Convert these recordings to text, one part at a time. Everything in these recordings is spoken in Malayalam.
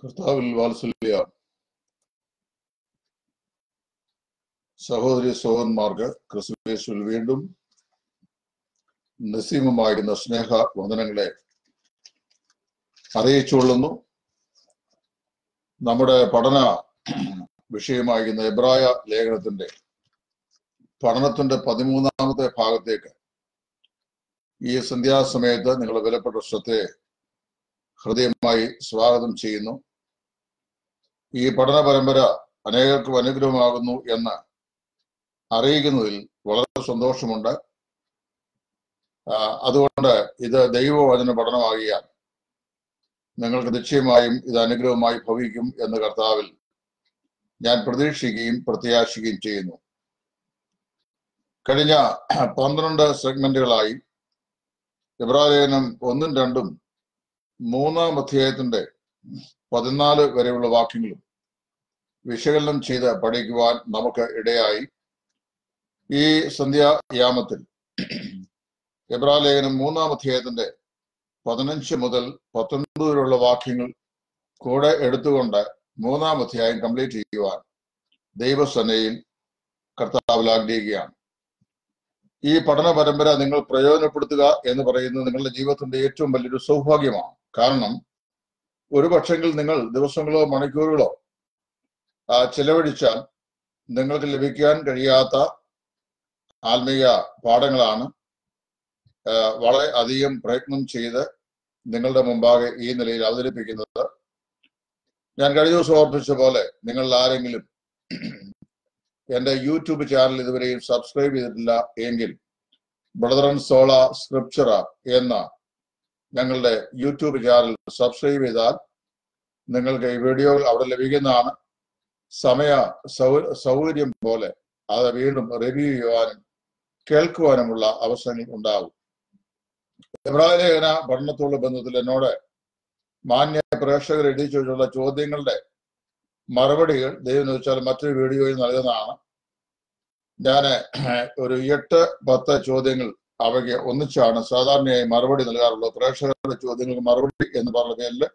കർത്താവിൽ വാത്സല്യ സഹോദരി സഹോദരന്മാർക്ക് ക്രിസ്തുവേശുവിൽ വീണ്ടും നസീമമായിരുന്ന സ്നേഹ വന്ദനങ്ങളെ അറിയിച്ചുകൊള്ളുന്നു നമ്മുടെ പഠന വിഷയമായിരുന്ന എബ്രായ ലേഖനത്തിന്റെ പഠനത്തിന്റെ പതിമൂന്നാമത്തെ ഭാഗത്തേക്ക് ഈ സന്ധ്യാസമയത്ത് നിങ്ങളുടെ വിലപ്പെട്ട ശ്രദ്ധയെ ഹൃദയമായി സ്വാഗതം ചെയ്യുന്നു ഈ പഠന പരമ്പര അനേകർക്കും അനുഗ്രഹമാകുന്നു എന്ന് അറിയിക്കുന്നതിൽ വളരെ സന്തോഷമുണ്ട് ആ, അതുകൊണ്ട് ഇത് ദൈവവചന പഠനമാകിയാൽ നിങ്ങൾക്ക് നിശ്ചയമായും ഇത് അനുഗ്രഹമായി ഭവിക്കും എന്ന് കർത്താവിൽ ഞാൻ പ്രതീക്ഷിക്കുകയും പ്രത്യാശിക്കുകയും ചെയ്യുന്നു കഴിഞ്ഞ പന്ത്രണ്ട് സെഗ്മെന്റുകളായി ഇബ്രാലേഖനം ഒന്നും രണ്ടും മൂന്നാം അധ്യായത്തിന്റെ പതിനാല് വരെയുള്ള വാക്യങ്ങളും വിശകലനം ചെയ്ത് പഠിക്കുവാൻ നമുക്ക് ഇടയായി ഈ സന്ധ്യായാമത്തിൽ എബ്രാലേഖനം മൂന്നാം അധ്യായത്തിന്റെ പതിനഞ്ച് മുതൽ പത്തൊൻപത് വരെയുള്ള വാക്യങ്ങൾ കൂടെ എടുത്തുകൊണ്ട് മൂന്നാം അധ്യായം കംപ്ലീറ്റ് ചെയ്യുവാൻ ദൈവസേനയിൽ കർത്താവിൽ ആഗ്രഹിക്കുകയാണ് ഈ പഠന പരമ്പര നിങ്ങൾ പ്രയോജനപ്പെടുത്തുക എന്ന് പറയുന്നത് നിങ്ങളുടെ ജീവിതത്തിന്റെ ഏറ്റവും വലിയൊരു സൗഭാഗ്യമാണ് കാരണം ഒരു പക്ഷെങ്കിൽ നിങ്ങൾ ദിവസങ്ങളോ മണിക്കൂറുകളോ ആ, ചെലവഴിച്ചാൽ നിങ്ങൾക്ക് ലഭിക്കാൻ കഴിയാത്ത ആത്മീയ പാഠങ്ങളാണ് ആ, വളരെ അധികം പ്രയത്നം ചെയ്ത് നിങ്ങളുടെ മുമ്പാകെ ഈ നിലയിൽ അവതരിപ്പിക്കുന്നത് ഞാൻ കഴിഞ്ഞ ദിവസം ഓർപ്പിച്ച പോലെ നിങ്ങൾ ആരെങ്കിലും എന്റെ യൂട്യൂബ് ചാനൽ ഇതുവരെയും സബ്സ്ക്രൈബ് ചെയ്തിട്ടില്ല എങ്കിൽ ബ്രദറൻ സോള സ്ക്രിപ്ചറ എന്ന ഞങ്ങളുടെ യൂട്യൂബ് ചാനൽ സബ്സ്ക്രൈബ് ചെയ്താൽ നിങ്ങൾക്ക് ഈ വീഡിയോകൾ അവിടെ ലഭിക്കുന്നതാണ് സമയ സൗ- സൗകര്യം പോലെ അത് വീണ്ടും റിവ്യൂ ചെയ്യുവാനും കേൾക്കുവാനുമുള്ള അവസരങ്ങൾ ഉണ്ടാകും എബ്രാഹിലേഖന പഠനത്തോടുള്ള ബന്ധത്തിൽ എന്നോട് മാന്യ പ്രേക്ഷകർ എഴുതി ചോദിച്ചുള്ള ചോദ്യങ്ങളുടെ മറുപടികൾ ദൈവം എന്ന് വെച്ചാൽ മറ്റൊരു വീഡിയോയിൽ നൽകുന്നതാണ് ഞാൻ ഒരു എട്ട് പത്ത് ചോദ്യങ്ങൾ അവയ്ക്ക് ഒന്നിച്ചാണ് സാധാരണയായി മറുപടി നൽകാറുള്ളത് പ്രേക്ഷകരുടെ ചോദ്യങ്ങൾക്ക് മറുപടി എന്ന് പറഞ്ഞ പേരിൽ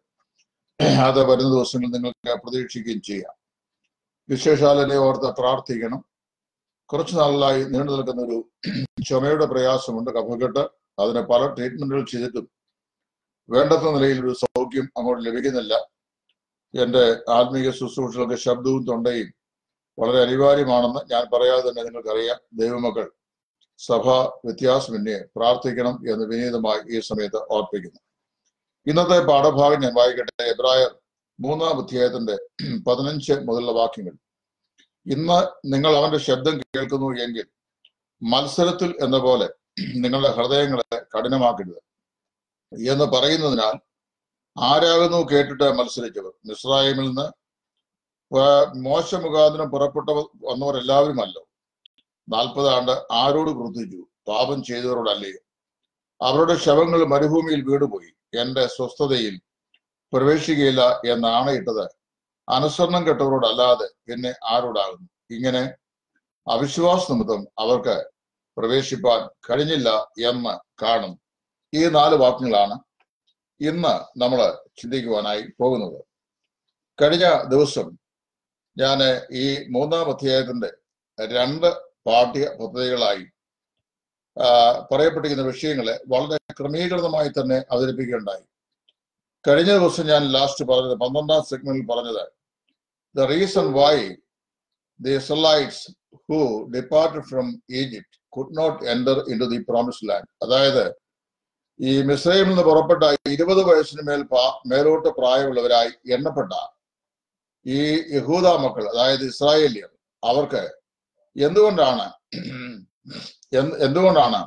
അത് വരുന്ന ദിവസങ്ങളിൽ നിങ്ങൾക്ക് പ്രതീക്ഷിക്കുകയും ചെയ്യാം വിശേഷാലിനെ ഓർത്ത് പ്രാർത്ഥിക്കണം കുറച്ചു നാളിലായി നീണ്ടു നിൽക്കുന്ന ഒരു ചുമയുടെ പ്രയാസമുണ്ട് കഫക്കെട്ട് അതിന് പല ട്രീറ്റ്മെന്റുകൾ ചെയ്തിട്ടും വേണ്ടത്ര നിലയിൽ ഒരു സൗഖ്യം അങ്ങോട്ട് ലഭിക്കുന്നില്ല എന്റെ ആത്മീയ ശുശ്രൂഷകൾക്ക് ശബ്ദവും തൊണ്ടയും വളരെ അനിവാര്യമാണെന്ന് ഞാൻ പറയാതെ തന്നെ നിങ്ങൾക്കറിയാം ദൈവമക്കൾ സഭ വ്യത്യാസമെന്നെ പ്രാർത്ഥിക്കണം എന്ന് വിനീതമായി ഈ സമയത്ത് ഓർപ്പിക്കുന്നു ഇന്നത്തെ പാഠഭാഗം ഞാൻ വായിക്കട്ടെ എബ്രായർ മൂന്നാം അധ്യായത്തിന്റെ പതിനഞ്ച് മുതലുള്ള വാക്യങ്ങൾ ഇന്ന് നിങ്ങൾ അവന്റെ ശബ്ദം കേൾക്കുന്നു എങ്കിൽ മത്സരത്തിൽ എന്ന പോലെ നിങ്ങളുടെ ഹൃദയങ്ങളെ കഠിനമാക്കരുത് എന്ന് പറയുന്നതിനാൽ ആരാകുന്നു കേട്ടിട്ട് മത്സരിച്ചവർ മിസ്രായിമിൽ നിന്ന് വ- മോശ മുഖാന്തരം പുറപ്പെട്ട വന്നവരെല്ലാവരുമല്ലോ നാൽപ്പത് ആണ്ട് ആരോട് പ്രവർത്തിച്ചു പാപം ചെയ്തവരോടല്ലയോ അവരുടെ ശവങ്ങൾ മരുഭൂമിയിൽ വീടുപോയി എന്റെ സ്വസ്ഥതയിൽ പ്രവേശിക്കുകയില്ല എന്ന് ആണയിട്ടത് അനുസരണം കെട്ടവരോടല്ലാതെ പിന്നെ ആരോടാകുന്നു ഇങ്ങനെ അവിശ്വാസ നിമിത്തം അവർക്ക് പ്രവേശിപ്പാൻ കഴിഞ്ഞില്ല എന്ന് കാണും ഈ നാല് വാക്യങ്ങളാണ് ഇന്ന് നമ്മൾ ചിന്തിക്കുവാനായി പോകുന്നത് കഴിഞ്ഞ ദിവസം ഞാൻ ഈ മൂന്നാം അധ്യായത്തിന്റെ രണ്ട് പാഠ്യ പദ്ധതികളായി ആ, പറയപ്പെട്ടിരിക്കുന്ന വിഷയങ്ങളെ വളരെ ക്രമീകൃതമായി തന്നെ അവതരിപ്പിക്കുകയുണ്ടായി കഴിഞ്ഞ ദിവസം ഞാൻ ലാസ്റ്റ് പറഞ്ഞത് പന്ത്രണ്ടാം സെഗ്മെന്റിൽ പറഞ്ഞത് the reason why the Israelites who departed from Egypt could not enter into the promise land അതായത് ഈ മിസ്രൈമിൽ നിന്ന് പുറപ്പെട്ട ഇരുപത് വയസ്സിന് മേൽ പാ- മേലോട്ട് പ്രായമുള്ളവരായി എണ്ണപ്പെട്ട ഈ യഹൂദ മക്കൾ അതായത് ഇസ്രായേലിയർ അവർക്ക് എന്തുകൊണ്ടാണ് എന്ത് എന്തുകൊണ്ടാണ്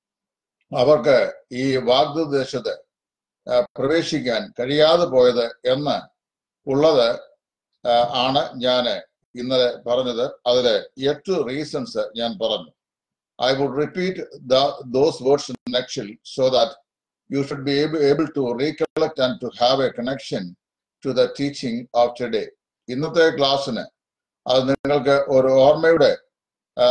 അവർക്ക് ഈ വാഗ്ദത്ത ദേശത്ത് ആ, പ്രവേശിക്കാൻ കഴിയാതെ പോയത് എന്ന് ഉള്ളത് ആ, ആണ് ഞാൻ ഇന്നലെ പറഞ്ഞത് അതില് എട്ട് റീസൺസ് ഞാൻ പറഞ്ഞു I would repeat those words in actual so that you should be able to recollect and to have a connection to the teaching of today ഇന്നത്തെ ക്ലാസ്സിന് അത് നിങ്ങൾക്ക് ഒരു ഓർമ്മയുടെ ആ,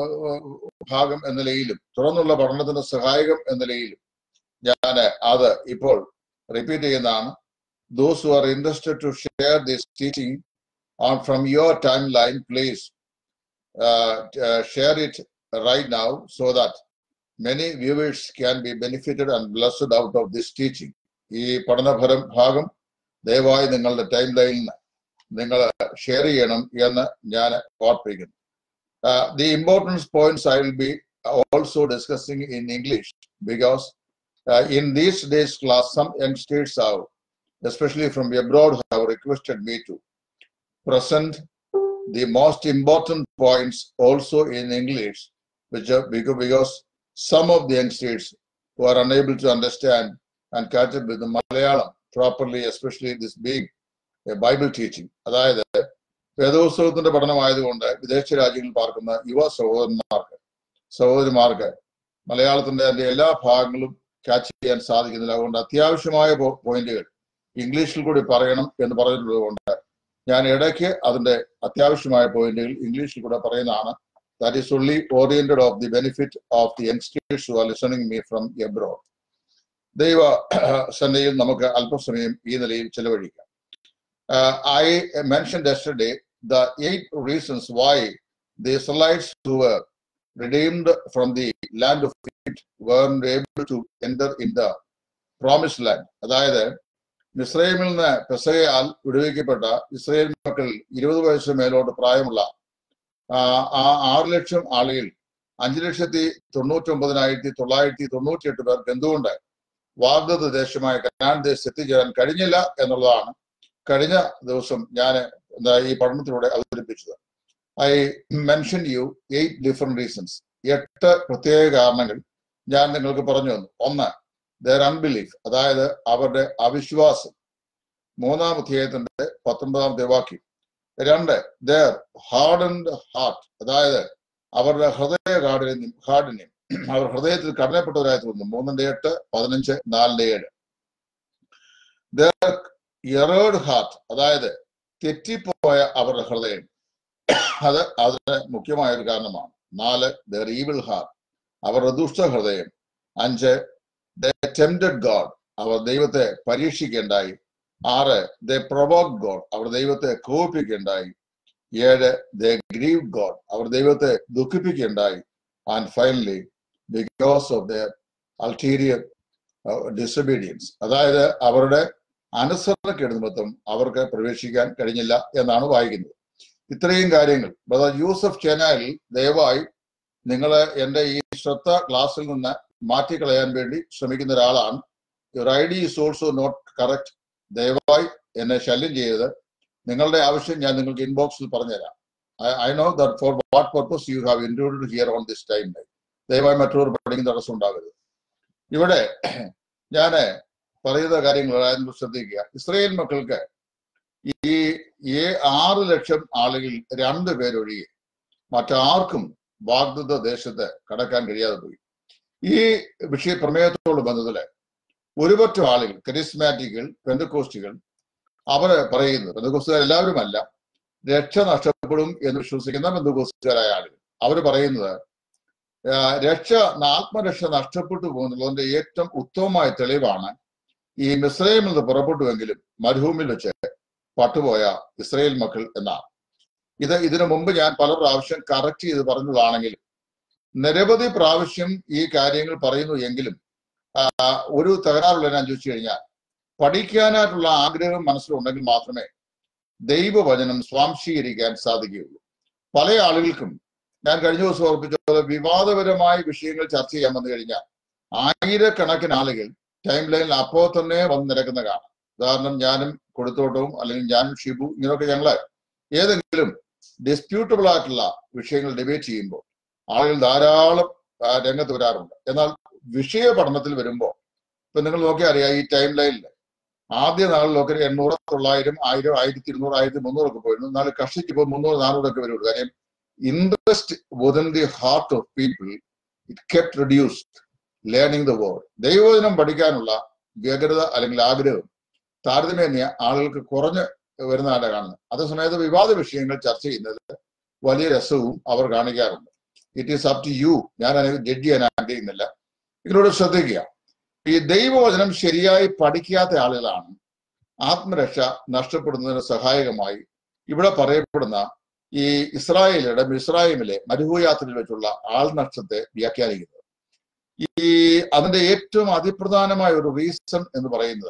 ഭാഗം എന്ന നിലയിലും തുടർന്നുള്ള പഠനത്തിന് സഹായകം എന്ന നിലയിലും ഞാൻ അത് ഇപ്പോൾ റിപ്പീറ്റ് ചെയ്യുന്നതാണ് those who are interested to share this teaching on from your timeline, please uh, uh, share it right now so that many viewers can be benefited and blessed out of this teaching. ഈ പഠനഫലം ഭാഗം ദയവായി നിങ്ങളുടെ ടൈം ലൈനിൽ നിങ്ങൾ ഷെയർ ചെയ്യണം എന്ന് ഞാൻ ഓർപ്പിക്കുന്നു the importance points I will be also discussing in English because in these days class some youngsters ആവും especially from abroad, have requested me to present the most important points also in English, which are because, because some of the youngsters who are unable to understand and catch up with the Malayalam properly, especially this being a Bible teaching. അതായത് വേദോത്സവത്തിന്റെ പഠനമായതുകൊണ്ട് വിദേശ രാജ്യങ്ങളിൽ പാർക്കുന്ന യുവ സഹോദരന്മാർക്ക് സഹോദരിമാർക്ക് മലയാളത്തിന്റെ അതിന്റെ എല്ലാ ഭാഗങ്ങളും ക്യാച്ച് ചെയ്യാൻ സാധിക്കുന്നില്ല അതുകൊണ്ട് അത്യാവശ്യമായ പോയിന്റുകൾ ഇംഗ്ലീഷിൽ കൂടി പറയണം എന്ന് പറഞ്ഞിട്ടുള്ളത് കൊണ്ട് ഞാൻ ഇടയ്ക്ക് അതിന്റെ അത്യാവശ്യമായ പോയിന്റുകൾ ഇംഗ്ലീഷിൽ കൂടെ പറയുന്നതാണ് that is only oriented of the benefit of the youngsters who are listening me from abroad ദൈവ സന്നയിൽ നമുക്ക് അല്പസമയം ഈ നിലയിൽ ചെലവഴിക്കാം I mention yesterday the eight reasons why the Israelites who were redeemed from the land of Egypt weren't able to enter in the promised land അതായത് മിസ്രൈമിൽ നിന്ന് പെസകയാൽ വിടുവിക്കപ്പെട്ട ഇസ്രയേൽ മക്കൾ ഇരുപത് വയസ്സ് മേലോട്ട് പ്രായമുള്ള ആ ആറ് ലക്ഷം ആളുകൾ അഞ്ചു ലക്ഷത്തി തൊണ്ണൂറ്റി ഒമ്പതിനായിരത്തി തൊള്ളായിരത്തി തൊണ്ണൂറ്റി എട്ട് പേർക്ക് എന്തുകൊണ്ട് വാഗ്ദത്ത ദേശമായ കനാൻ ദേശത്ത് എത്തിച്ചേരാൻ കഴിഞ്ഞില്ല എന്നുള്ളതാണ് കഴിഞ്ഞ ദിവസം ഞാൻ ഈ പഠനത്തിലൂടെ അവതരിപ്പിച്ചത് I mention you eight different reasons എട്ട് പ്രത്യേക കാരണങ്ങൾ ഞാൻ നിങ്ങൾക്ക് പറഞ്ഞു തന്നു ഒന്ന് ദർ അൺബിലീഫ് അതായത് അവരുടെ അവിശ്വാസം മൂന്നാം അധ്യായത്തിന്റെ പത്തൊമ്പതാമത്തെ വാക്യം രണ്ട് ദർ ഹാർഡ് ആൻഡ് ഹാർട്ട് അതായത് അവരുടെ ഹൃദയ കാഠിന്യം കാഠിന്യം അവർ ഹൃദയത്തിൽ കടനപ്പെട്ടവരായി തോന്നുന്നു മൂന്നിന്റെ എട്ട് പതിനഞ്ച് നാലിന്റെ ഏഴ് ദർ എറേഡ് ഹാർട്ട് അതായത് തെറ്റിപ്പോയ അവരുടെ ഹൃദയം അത് അതിന് മുഖ്യമായ ഒരു കാരണമാണ് നാല് ദർ ഈവിൾ ഹാർട്ട് അവരുടെ ദുഷ്ട ഹൃദയം അഞ്ച് ടെംപ്റ്റഡ് ഗോഡ് അവർ ദൈവത്തെ പരീക്ഷിക്കേണ്ടായി ആറ് ദ പ്രൊവോക്ക് ഗോഡ് അവർ ദൈവത്തെ കോപിക്കേണ്ടായി ഏഴ് ദ ഗ്രീവ് ഗോഡ് അവർ ദൈവത്തെ ദുഃഖിപ്പിക്കേണ്ടായി and finally because of the ulterior disobedience അതായത് അവരുടെ അനുസരണക്കേട് നിമിത്തം അവർക്ക് പ്രവേശിക്കാൻ കഴിഞ്ഞില്ല എന്നാണ് വായിക്കുന്നത് ഇത്രയും കാര്യങ്ങൾ ബ്രദർ യൂസഫ് ചെനാലിൽ ദയവായി നിങ്ങൾ എൻ്റെ ഈ ശ്രദ്ധ ക്ലാസ്സിൽ നിന്ന് മാറ്റിക്കളയാൻ വേണ്ടി ശ്രമിക്കുന്ന ഒരാളാണ് your I D is also not correct ദയവായി എന്നെ ശല്യം ചെയ്തത് നിങ്ങളുടെ ആവശ്യം ഞാൻ നിങ്ങൾക്ക് ഇൻബോക്സിൽ പറഞ്ഞുതരാം I know that for what purpose you have included here on this time ദയവായി മറ്റുള്ളവർ പഠിക്കുന്ന തടസ്സം ഉണ്ടാകരുത് ഇവിടെ ഞാൻ പറയുന്ന കാര്യങ്ങൾ അതായത് ശ്രദ്ധിക്കുക ഇസ്രയേൽ മക്കൾക്ക് ഈ ഈ ആറ് ലക്ഷം ആളുകൾ രണ്ട് പേരൊഴികെ മറ്റാർക്കും വാഗ്ദത്ത ദേശത്ത് കടക്കാൻ കഴിയാതെ പോയി ഈ വിഷയ പ്രമേയത്തോട് ബന്ധത്തില് ഒരുപറ്റം ആളുകൾ കരിസ്മാറ്റിക്കുകൾ പെന്തക്കോസ്റ്റുകൾ അവർ പറയുന്നത് പെന്തക്കോസ്റ്റുകാർ എല്ലാവരുമല്ല രക്ഷ നഷ്ടപ്പെടും എന്ന് വിശ്വസിക്കുന്ന ബന്ധുക്കോസ്റ്റുകാരായ ആളുകൾ അവർ പറയുന്നത് രക്ഷ ആത്മരക്ഷ നഷ്ടപ്പെട്ടു പോകുന്നുള്ളതിന്റെ ഏറ്റവും ഉത്തമമായ തെളിവാണ് ഈ മിസ്രൈമിൽ നിന്ന് പുറപ്പെട്ടുവെങ്കിലും മരുഭൂമിയിൽ വെച്ച് പട്ടുപോയ ഇസ്രയേൽ മക്കൾ എന്നാണ് ഇത് ഇതിനു മുമ്പ് ഞാൻ പല പ്രാവശ്യം കറക്റ്റ് ചെയ്ത് പറഞ്ഞതാണെങ്കിലും നിരവധി പ്രാവശ്യം ഈ കാര്യങ്ങൾ പറയുന്നു എങ്കിലും ഒരു തകരാറുള്ള ഞാൻ ചോദിച്ചു കഴിഞ്ഞാൽ പഠിക്കാനായിട്ടുള്ള ആഗ്രഹം മനസ്സിലുണ്ടെങ്കിൽ മാത്രമേ ദൈവവചനം സ്വാംശീകരിക്കാൻ സാധിക്കുകയുള്ളൂ പല ആളുകൾക്കും ഞാൻ കഴിഞ്ഞ ദിവസം ഓർപ്പിച്ച പോലെ വിവാദപരമായ വിഷയങ്ങൾ ചർച്ച ചെയ്യാൻ വന്നു കഴിഞ്ഞാൽ ആയിരക്കണക്കിന് ആളുകൾ ടൈം ലൈനിൽ അപ്പോൾ തന്നെ വന്ന് നിരക്കുന്ന കാണാം ഉദാഹരണം ഞാനും കൊടുത്തോട്ടവും അല്ലെങ്കിൽ ഞാനും ഷിബു ഇങ്ങനെയൊക്കെ ഞങ്ങള് ഏതെങ്കിലും ഡിസ്പ്യൂട്ടബിൾ ആയിട്ടുള്ള വിഷയങ്ങൾ ഡിബേറ്റ് ചെയ്യുമ്പോൾ ആളുകൾ ധാരാളം രംഗത്ത് വരാറുണ്ട് എന്നാൽ വിഷയ പഠനത്തിൽ വരുമ്പോൾ ഇപ്പൊ നിങ്ങൾ നോക്കിയാൽ അറിയാം ഈ ടൈം ലൈനിൽ ആദ്യ നാളിലൊക്കെ എണ്ണൂറ് തൊള്ളായിരം ആയിരം ആയിരത്തി ഇരുന്നൂറ് ആയിരത്തി മുന്നൂറൊക്കെ പോയിരുന്നു എന്നാൽ കഷ്ടിക്ക് ഇപ്പോൾ മുന്നൂറ് നാനൂറൊക്കെ വരുള്ളൂ കാര്യം interest within the heart of people it kept reduced learning the word ദൈവവചനം പഠിക്കാനുള്ള വ്യഗ്രത അല്ലെങ്കിൽ ആഗ്രഹം താരതമ്യേന ആളുകൾക്ക് കുറഞ്ഞ് വരുന്നതാണ് കാണുന്നത് അതേസമയത്ത് വിവാദ വിഷയങ്ങൾ ചർച്ച ചെയ്യുന്നത് വലിയ രസവും അവർ കാണിക്കാറുണ്ട് it is up to you ഞാൻ ജഡ്ജ് ചെയ്യാൻ ആഗ്രഹിക്കുന്നില്ല ഇതിലൂടെ ശ്രദ്ധിക്കുക ഈ ദൈവവചനം ശരിയായി പഠിക്കാത്ത ആളുകളാണ് ആത്മരക്ഷ നഷ്ടപ്പെടുന്നതിന് സഹായകമായി ഇവിടെ പറയപ്പെടുന്ന ഈ ഇസ്രായേലിയുടെ മിസ്രായിമിലെ മരുഭൂയാത്രയിൽ വെച്ചുള്ള ആൾനഷ്ടത്തെ വ്യാഖ്യാനിക്കുന്നത് ഈ അതിന്റെ ഏറ്റവും അതിപ്രധാനമായ ഒരു റീസൺ എന്ന് പറയുന്നത്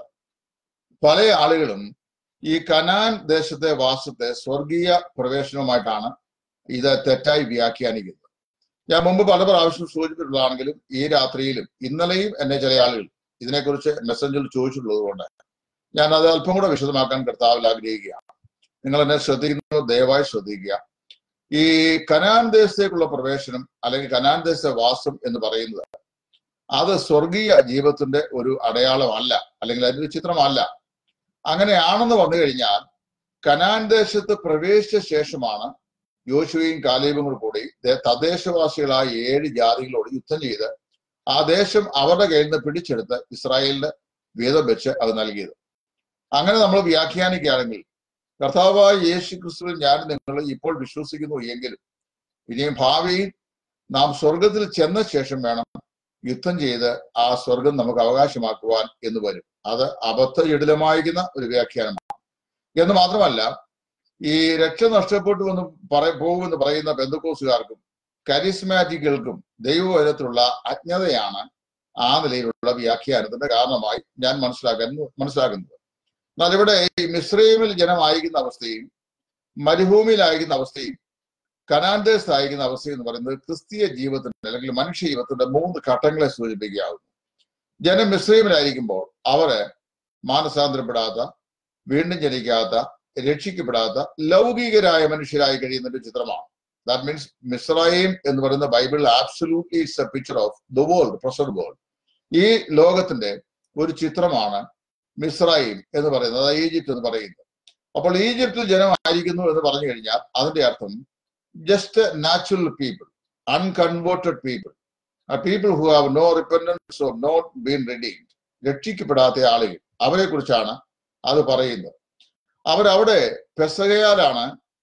പല ആളുകളും ഈ കനാൻ ദേശത്തെ വാസത്തെ സ്വർഗീയ പ്രവേശനവുമായിട്ടാണ് ഇത് തെറ്റായി വ്യാഖ്യാനിക്കുന്നത് ഞാൻ മുമ്പ് പല പ്രാവശ്യം സൂചിപ്പിച്ചിട്ടുള്ളതാണെങ്കിലും ഈ രാത്രിയിലും ഇന്നലെയും എന്നെ ചില ആളുകൾ ഇതിനെക്കുറിച്ച് മെസ്സഞ്ചറിൽ ചോദിച്ചിട്ടുള്ളത് കൊണ്ട് ഞാൻ അത് അല്പം കൂടെ വിശദമാക്കാൻ കർത്താവിൽ ആഗ്രഹിക്കുകയാണ് നിങ്ങൾ എന്നെ ശ്രദ്ധിക്കുന്നത് ദയവായി ശ്രദ്ധിക്കുക ഈ കനാൻ ദേശത്തേക്കുള്ള പ്രവേശനം അല്ലെങ്കിൽ കനാൻ ദേശത്തെ വാസം എന്ന് പറയുന്നത് അത് സ്വർഗീയ ജീവിതത്തിന്റെ ഒരു അടയാളമല്ല അല്ലെങ്കിൽ അതിന്റെ ചിത്രമല്ല അങ്ങനെയാണെന്ന് വന്നു കഴിഞ്ഞാൽ കനാൻ ദേശത്ത് പ്രവേശിച്ച ശേഷമാണ് യോശുവയും കാലേബും കൂടെ കൂടി ദേ- തദ്ദേശവാസികളായ ഏഴ് ജാതികളോട് യുദ്ധം ചെയ്ത് ആ ദേശം അവരുടെ കയ്യിൽ നിന്ന് പിടിച്ചെടുത്ത് ഇസ്രായേലിന് വീതം വെച്ച് അത് നൽകിയത് അങ്ങനെ നമ്മൾ വ്യാഖ്യാനിക്കുകയാണെങ്കിൽ കർത്താവായ യേശു ക്രിസ്തുവിൽ ഞാൻ നിങ്ങൾ ഇപ്പോൾ വിശ്വസിക്കുന്നു എങ്കിലും ഇനിയും ഭാവിയിൽ നാം സ്വർഗത്തിൽ ചെന്ന ശേഷം വേണം യുദ്ധം ചെയ്ത് ആ സ്വർഗം നമുക്ക് അവകാശമാക്കുവാൻ എന്ന് വരും അത് അബദ്ധജടിലമായിരിക്കുന്ന ഒരു വ്യാഖ്യാനമാണ് എന്ന് മാത്രമല്ല ഈ രക്ഷ നഷ്ടപ്പെട്ടു എന്ന് പറ പോകുമെന്ന് പറയുന്ന ബന്ധുക്കോസുകാർക്കും കരിസ്മാറ്റിക്കുകൾക്കും ദൈവവചനത്തിലുള്ള അജ്ഞതയാണ് ആ നിലയിലുള്ള വ്യാഖ്യാനത്തിന്റെ കാരണമായി ഞാൻ മനസ്സിലാക്കാൻ മനസ്സിലാക്കുന്നത് എന്നാൽ ഇവിടെ ഈ മിശ്രൈമിൽ ജനമായിരിക്കുന്ന അവസ്ഥയും മരുഭൂമിയിലായിരിക്കുന്ന അവസ്ഥയും കനാൻ ദേശത്തായിരിക്കുന്ന അവസ്ഥയും എന്ന് പറയുന്നത് ക്രിസ്തീയ ജീവിതത്തിന്റെ അല്ലെങ്കിൽ മനുഷ്യ ജീവിതത്തിന്റെ മൂന്ന് ഘട്ടങ്ങളെ സൂചിപ്പിക്കുകയാകുന്നു ജനം മിശ്രൈമിലായിരിക്കുമ്പോൾ അവര് മാനസാന്തരപ്പെടാത്ത വീണ്ടും ജനിക്കാത്ത രക്ഷിക്കപ്പെടാത്ത ലൗകികരായ മനുഷ്യരായി കഴിയുന്ന ഒരു ചിത്രമാണ് ദാറ്റ് മീൻസ് മിസ്രൈം എന്ന് പറയുന്ന ബൈബിളിൽ absolutely it's a picture of the world present world ഈ ലോകത്തിന്റെ ഒരു ചിത്രമാണ് മിസ്രൈം എന്ന് പറയുന്നത് അതായത് ഈജിപ്ത് എന്ന് പറയുന്നത് അപ്പോൾ ഈജിപ്തിൽ ജനമായിരിക്കുന്നു എന്ന് പറഞ്ഞു കഴിഞ്ഞാൽ അതിന്റെ അർത്ഥം just natural people unconverted people people who have no repentance or not been redeemed രക്ഷിക്കപ്പെടാത്ത ആളുകൾ അവരെ കുറിച്ചാണ് അത് പറയുന്നത് അവരവിടെ പെസകയാലാണ്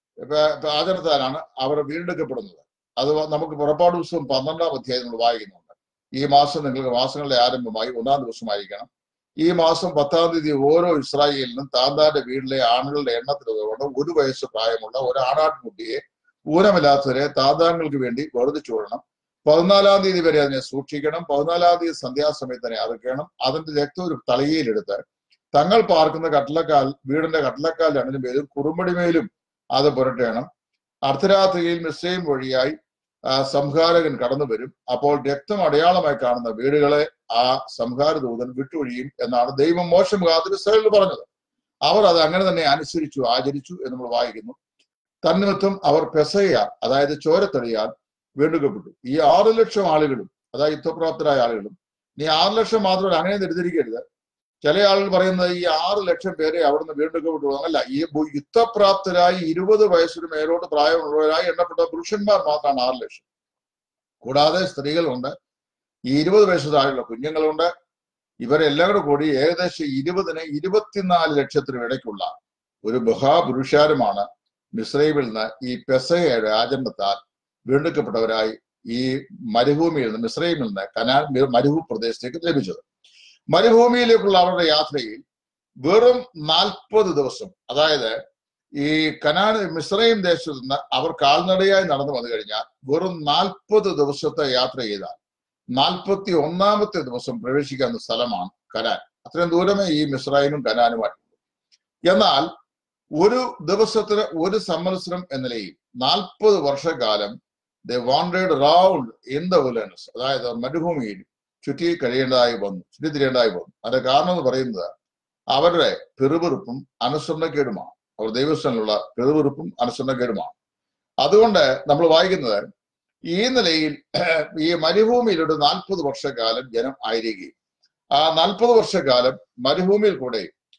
ആചരണത്താലാണ് അവർ വീണ്ടെടുക്കപ്പെടുന്നത് അത് നമുക്ക് പുറപ്പാട് ദിവസവും പന്ത്രണ്ടാം അധ്യായം നമ്മൾ വായിക്കുന്നുണ്ട് ഈ മാസം നിങ്ങൾക്ക് മാസങ്ങളുടെ ആരംഭമായി ഒന്നാം ദിവസമായിരിക്കണം ഈ മാസം പത്താം തീയതി ഓരോ ഇസ്രായേലിനും താന്താന്റെ വീട്ടിലെ ആണുങ്ങളുടെ എണ്ണത്തിലുകൊണ്ട് ഒരു വയസ്സ് പ്രായമുള്ള ഒരു ആണാട്ടുകുട്ടിയെ ഊനമില്ലാത്തവരെ താന്താങ്ങൾക്ക് വേണ്ടി വേർതിച്ചു വിടണം പതിനാലാം തീയതി വരെ അതിനെ സൂക്ഷിക്കണം പതിനാലാം തീയതി സന്ധ്യാസമയത്ത് തന്നെ അറുക്കണം അതിന്റെ രക്തം ഒരു തളികയിലെടുത്ത് തങ്ങൾ പാർക്കുന്ന കട്ടിലക്കാൽ വീടിന്റെ കട്ടിലക്കാൽ രണ്ടിനും പേരും കുറുമ്പടിമേലും അത് പുരട്ടണം അർദ്ധരാത്രിയിൽ മിസ്സയും വഴിയായി ആ, സംഹാരകൻ കടന്നു വരും അപ്പോൾ രക്തം അടയാളമായി കാണുന്ന വീടുകളെ ആ സംഹാര ദൂതൻ വിട്ടൊഴിയും എന്നാണ് ദൈവം മോശം മുഖാത്തിൽ ഇസ്രായേലിൽ പറഞ്ഞത് അവർ അത് അങ്ങനെ തന്നെ അനുസരിച്ചു ആചരിച്ചു എന്ന് നമ്മൾ വായിക്കുന്നു തന്നിമിത്തം അവർ പെസയ അതായത് ചോരത്തടിയാൽ വീണ്ടുകപ്പെട്ടു ഈ ആറ് ലക്ഷം ആളുകളും അതായത് യുദ്ധപ്രാപ്തരായ ആളുകളും നീ ആറ് ലക്ഷം മാത്രമല്ല അങ്ങനെ തെറ്റിദ്ധരിക്കരുത് ചില ആളുകൾ പറയുന്നത് ഈ ആറ് ലക്ഷം പേരെ അവിടുന്ന് വീണ്ടെടുക്കപ്പെട്ടു അല്ല ഈ ബു- യുദ്ധപ്രാപ്തരായി ഇരുപത് വയസ്സിന് മേലോട്ട് പ്രായമുള്ളവരായി എണ്ണപ്പെട്ട പുരുഷന്മാർ മാത്രമാണ് ആറ് ലക്ഷം കൂടാതെ സ്ത്രീകളുണ്ട് ഈ ഇരുപത് വയസ്സ് താഴെയുള്ള കുഞ്ഞുങ്ങളുണ്ട് ഇവരെല്ലാം കൂടെ കൂടി ഏകദേശം ഇരുപതിന് ഇരുപത്തിനാല് ലക്ഷത്തിനും ഇടയ്ക്കുള്ള ഒരു മഹാപുരുഷാരമാണ് മിശ്രൈമിൽ നിന്ന് ഈ പെസഹയുടെ ആചരണത്താൽ വീണ്ടെടുക്കപ്പെട്ടവരായി ഈ മരുഭൂമിയിൽ നിന്ന് മിശ്രൈമിൽ നിന്ന് കനാൻ മരുഭൂ പ്രദേശത്തേക്ക് ലഭിച്ചത് മരുഭൂമിയിലേക്കുള്ള അവരുടെ യാത്രയിൽ വെറും നാൽപ്പത് ദിവസം അതായത് ഈ കനാൻ മിശ്രയും ദേശത്ത് നിന്ന് അവർ കാൽനടയായി നടന്നു വന്നു കഴിഞ്ഞാൽ വെറും നാൽപ്പത് ദിവസത്തെ യാത്ര ചെയ്താൽ നാൽപ്പത്തി ഒന്നാമത്തെ ദിവസം പ്രവേശിക്കാവുന്ന സ്ഥലമാണ് കനാൻ അത്രയും ദൂരമേ ഈ മിശ്രൈനും കനാനുമായിട്ടുള്ളൂ എന്നാൽ ഒരു ദിവസത്തിന് ഒരു സംവത്സരം എന്ന നിലയിൽ നാൽപ്പത് വർഷക്കാലം the wandered round in the wilderness അതായത് മരുഭൂമിയിൽ ചുറ്റി കഴിയേണ്ടതായി വന്നു ചുറ്റി തിരിയേണ്ടതായി വന്നു അതിന്റെ കാരണം എന്ന് പറയുന്നത് അവരുടെ പെറുപെറുപ്പും അനുസരണക്കേടുമാണ് അവർ ദൈവസ്ഥനിലുള്ള പെറുപെറുപ്പും അനുസരണക്കേടുമാണ് അതുകൊണ്ട് നമ്മൾ വായിക്കുന്നത് ഈ നിലയിൽ ഈ മരുഭൂമിയിലൊരു നാൽപ്പത് വർഷക്കാലം ജനം ആയിരിക്കുകയും ആ നാൽപ്പത് വർഷക്കാലം മരുഭൂമിയിൽ കൂടെ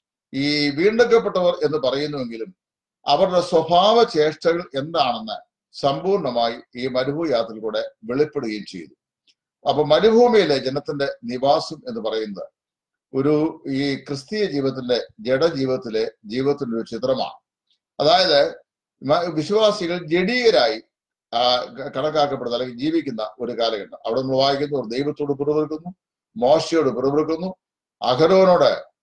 ഈ വീണ്ടെടുക്കപ്പെട്ടവർ എന്ന് പറയുന്നുവെങ്കിലും അവരുടെ സ്വഭാവ ചേഷ്ടകൾ എന്താണെന്ന് സമ്പൂർണമായി ഈ മരുഭൂ യാത്രയിലൂടെ വെളിപ്പെടുകയും ചെയ്തു അപ്പൊ മരുഭൂമിയിലെ ജനത്തിന്റെ നിവാസം എന്ന് പറയുന്നത് ഒരു ഈ ക്രിസ്തീയ ജീവിതത്തിന്റെ ജഡജീവിതത്തിലെ ജീവിതത്തിന്റെ ഒരു ചിത്രമാണ് അതായത് മ- വിശ്വാസികൾ ജഡീകരായി ആ, ക- കണക്കാക്കപ്പെടുന്ന അല്ലെങ്കിൽ ജീവിക്കുന്ന ഒരു കാലഘട്ടം അവിടെ നമ്മൾ വായിക്കുന്നു ഒരു ദൈവത്തോട് പിറുപിറുക്കുന്നു മോശയോട് പിറുപിറുക്കുന്നു അഹരോനോട്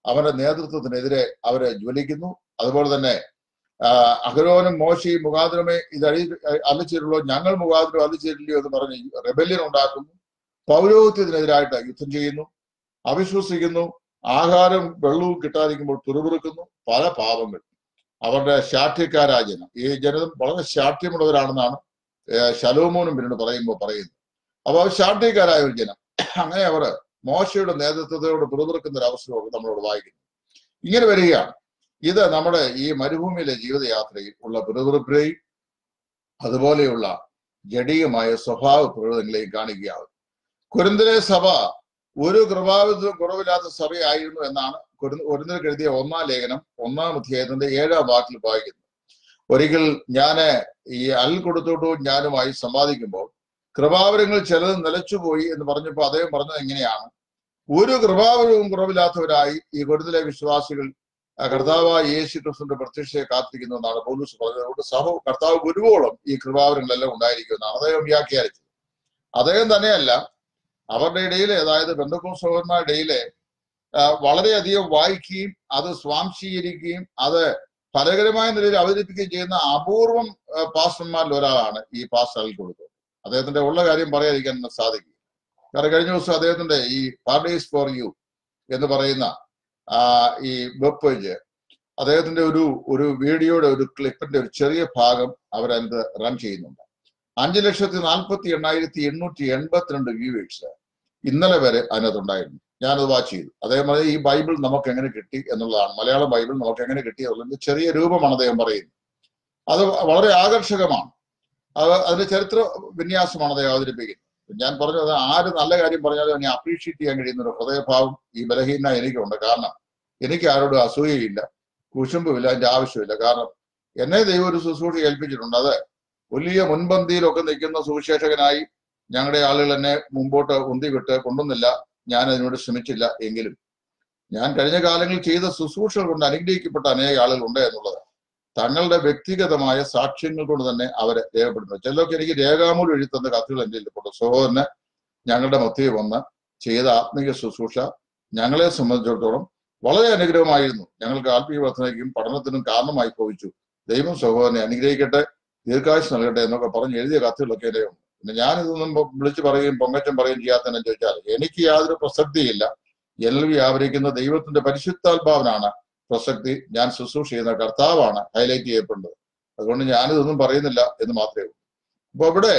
അവന്റെ നേതൃത്വത്തിനെതിരെ അവര് ജ്വലിക്കുന്നു അതുപോലെ തന്നെ ആ, അഹരോനും മോശയും മുഖാന്തരമേ ഇത് അഴി അലിച്ചിട്ടുള്ളൂ ഞങ്ങൾ മുഖാന്തരം അലിച്ചിട്ടില്ലയോ എന്ന് പറഞ്ഞ് റെബല്യൻ ഉണ്ടാക്കുന്നു പൗരോഹിത്യത്തിനെതിരായിട്ട് യുദ്ധം ചെയ്യുന്നു അവിശ്വസിക്കുന്നു ആഹാരം വെള്ളവും കിട്ടാതിരിക്കുമ്പോൾ തുറുപിറുക്കുന്നു പല പാപങ്ങൾ അവരുടെ ശാഠ്യക്കാരായ ജനം ഈ ജനം വളരെ ശാഠ്യമുള്ളവരാണെന്നാണ് ഏഹ് ശലോമോനും പിന്നീട് പറയുമ്പോൾ പറയുന്നത് അപ്പൊ അവർ ശാഠ്യക്കാരായ ഒരു ജനം അങ്ങനെ അവർ മോശയുടെ നേതൃത്വത്തോട് പിറുപിറുക്കുന്ന ഒരു അവസരമൊക്കെ നമ്മളോട് വായിക്കുന്നു ഇങ്ങനെ വരികയാണ് ഇത് നമ്മുടെ ഈ മരുഭൂമിയിലെ ജീവിതയാത്രയിൽ ഉള്ള പിറുപിറുപ്പിനെയും അതുപോലെയുള്ള ജടീയമായ സ്വഭാവ പ്രകൃതങ്ങളെയും കാണിക്കുകയാവും കുരുന്തിലെ സഭ ഒരു കൃപാവിധം കുറവില്ലാത്ത സഭയായിരുന്നു എന്നാണ് കുരുന്നിൽ എഴുതിയ ഒന്നാം ലേഖനം ഒന്നാം അധ്യായത്തിന്റെ ഏഴാം വാക്കിൽ വായിക്കുന്നത് ഒരിക്കൽ ഞാന് ഈ അൽ കൊടുത്തോട്ടു ഞാനുമായി സംവാദിക്കുമ്പോൾ കൃപാവരങ്ങൾ ചിലത് നിലച്ചുപോയി എന്ന് പറഞ്ഞപ്പോൾ അദ്ദേഹം പറഞ്ഞത് എങ്ങനെയാണ് ഒരു കൃപാവരവും കുറവില്ലാത്തവരായി ഈ കുരുന്നിലെ വിശ്വാസികൾ ആ കർത്താവായ യേശു ക്രിസ്തുവിന്റെ പ്രത്യക്ഷയെ കാത്തിരിക്കുന്നു എന്നാണ് പൗലൂസ് പറഞ്ഞത് അതുകൊണ്ട് സഭ കർത്താവ് ഗുരുവോളം ഈ കൃപാവരങ്ങളെല്ലാം ഉണ്ടായിരിക്കുമെന്നാണ് അദ്ദേഹം വ്യാഖ്യാനിച്ചത് അദ്ദേഹം തന്നെയല്ല അവരുടെ ഇടയിലെ അതായത് ബന്ധുക്കോസഹോദരന്മാരുടെ ഇടയിലെ ആ, വളരെയധികം വായിക്കുകയും അത് സ്വാംശീകരിക്കുകയും അത് ഫലകരമായ നിലയിൽ അവതരിപ്പിക്കുകയും ചെയ്യുന്ന അപൂർവം ആ, പാസ്റ്റർമാരിൽ ഒരാളാണ് ഈ പാസ്റ്റർ അൽ കൊടുത്തത് അദ്ദേഹത്തിന്റെ ഉള്ള കാര്യം പറയാതിരിക്കാൻ സാധിക്കും കാരണം കഴിഞ്ഞ ദിവസം അദ്ദേഹത്തിന്റെ ഈ പാർഡേസ് ഫോർ യു എന്ന് പറയുന്ന ആ, ഈ വെബ് പേജ് അദ്ദേഹത്തിന്റെ ഒരു ഒരു വീഡിയോയുടെ ഒരു ക്ലിപ്പിന്റെ ഒരു ചെറിയ ഭാഗം അവരതിനകത്ത് റൺ ചെയ്യുന്നുണ്ട് അഞ്ചു ലക്ഷത്തി നാൽപ്പത്തി എണ്ണായിരത്തി എണ്ണൂറ്റി എൺപത്തിരണ്ട് വ്യൂവേഴ്സ് ഇന്നലെ വരെ അതിനകത്തുണ്ടായിരുന്നു ഞാനത് വാച്ച് ചെയ്തു അദ്ദേഹം പറഞ്ഞത് ഈ ബൈബിൾ നമുക്ക് എങ്ങനെ കിട്ടി എന്നുള്ളതാണ് മലയാളം ബൈബിൾ നമുക്ക് എങ്ങനെ കിട്ടി എന്നുള്ളതിന്റെ ചെറിയ രൂപമാണ് അദ്ദേഹം പറയുന്നത് അത് വളരെ ആകർഷകമാണ് അത് അതിന്റെ ചരിത്ര വിന്യാസമാണ് അദ്ദേഹം അവതരിപ്പിക്കുന്നത് ഞാൻ പറഞ്ഞത് ആര് നല്ല കാര്യം പറഞ്ഞാലും അതിനെ അപ്രീഷിയേറ്റ് ചെയ്യാൻ കഴിയുന്ന ഒരു ഹൃദയഭാവം ഈ ബലഹീന എനിക്കുണ്ട് കാരണം എനിക്ക് ആരോടും അസൂയയില്ല കുശുമ്പുമില്ല അതിന്റെ ആവശ്യമില്ല കാരണം എന്നെ ദൈവം ഒരു ശുശ്രൂഷ ഏൽപ്പിച്ചിട്ടുണ്ട് അത് വലിയ മുൻപന്തിയിലൊക്കെ നിൽക്കുന്ന സുവിശേഷകനായി ഞങ്ങളുടെ ആളുകൾ എന്നെ മുമ്പോട്ട് ഉന്തിവിട്ട് കൊണ്ടുവന്നില്ല ഞാൻ അതിനോട് ശ്രമിച്ചില്ല എങ്കിലും ഞാൻ കഴിഞ്ഞ കാലങ്ങളിൽ ചെയ്ത ശുശ്രൂഷകൾ കൊണ്ട് അനുഗ്രഹിക്കപ്പെട്ട അനേക ആളുകൾ ഉണ്ട് എന്നുള്ളത് തങ്ങളുടെ വ്യക്തിഗതമായ സാക്ഷ്യങ്ങൾ കൊണ്ട് തന്നെ അവരെ രേഖപ്പെടുത്തുന്നു ചിലർക്ക് എനിക്ക് രേഖാമൂലം എഴുതി തന്ന കത്തുകൾ എൻ്റെ ഇരിപ്പുണ്ട് സഹോദരന് ഞങ്ങളുടെ മധ്യേ വന്ന് ചെയ്ത ആത്മീയ ശുശ്രൂഷ ഞങ്ങളെ സംബന്ധിച്ചിടത്തോളം വളരെ അനുഗ്രഹമായിരുന്നു ഞങ്ങൾക്ക് ആത്മീയ വർധനയ്ക്കും പഠനത്തിനും കാരണമായി ഭവിച്ചു ദൈവം സഹോദരനെ അനുഗ്രഹിക്കട്ടെ ദീർഘായുസ് നൽകട്ടെ എന്നൊക്കെ പറഞ്ഞ് എഴുതിയ കത്തുകളൊക്കെ എൻ്റെ ഉണ്ട് പിന്നെ ഞാനിതൊന്നും പൊ- വിളിച്ചു പറയുകയും പൊങ്ങച്ചം പറയുകയും ചെയ്യാത്തന്നെ ചോദിച്ചാൽ എനിക്ക് യാതൊരു പ്രസക്തിയില്ല എന്നിൽ വ്യാപരിക്കുന്ന ദൈവത്തിന്റെ പരിശുദ്ധാത്മാവിനാണ് പ്രസക്തി ഞാൻ ശുശ്രൂഷ ചെയ്യുന്ന കർത്താവാണ് ഹൈലൈറ്റ് ചെയ്യപ്പെടുന്നത് അതുകൊണ്ട് ഞാനിതൊന്നും പറയുന്നില്ല എന്ന് മാത്രമേ ഉള്ളൂ അപ്പൊ ഇവിടെ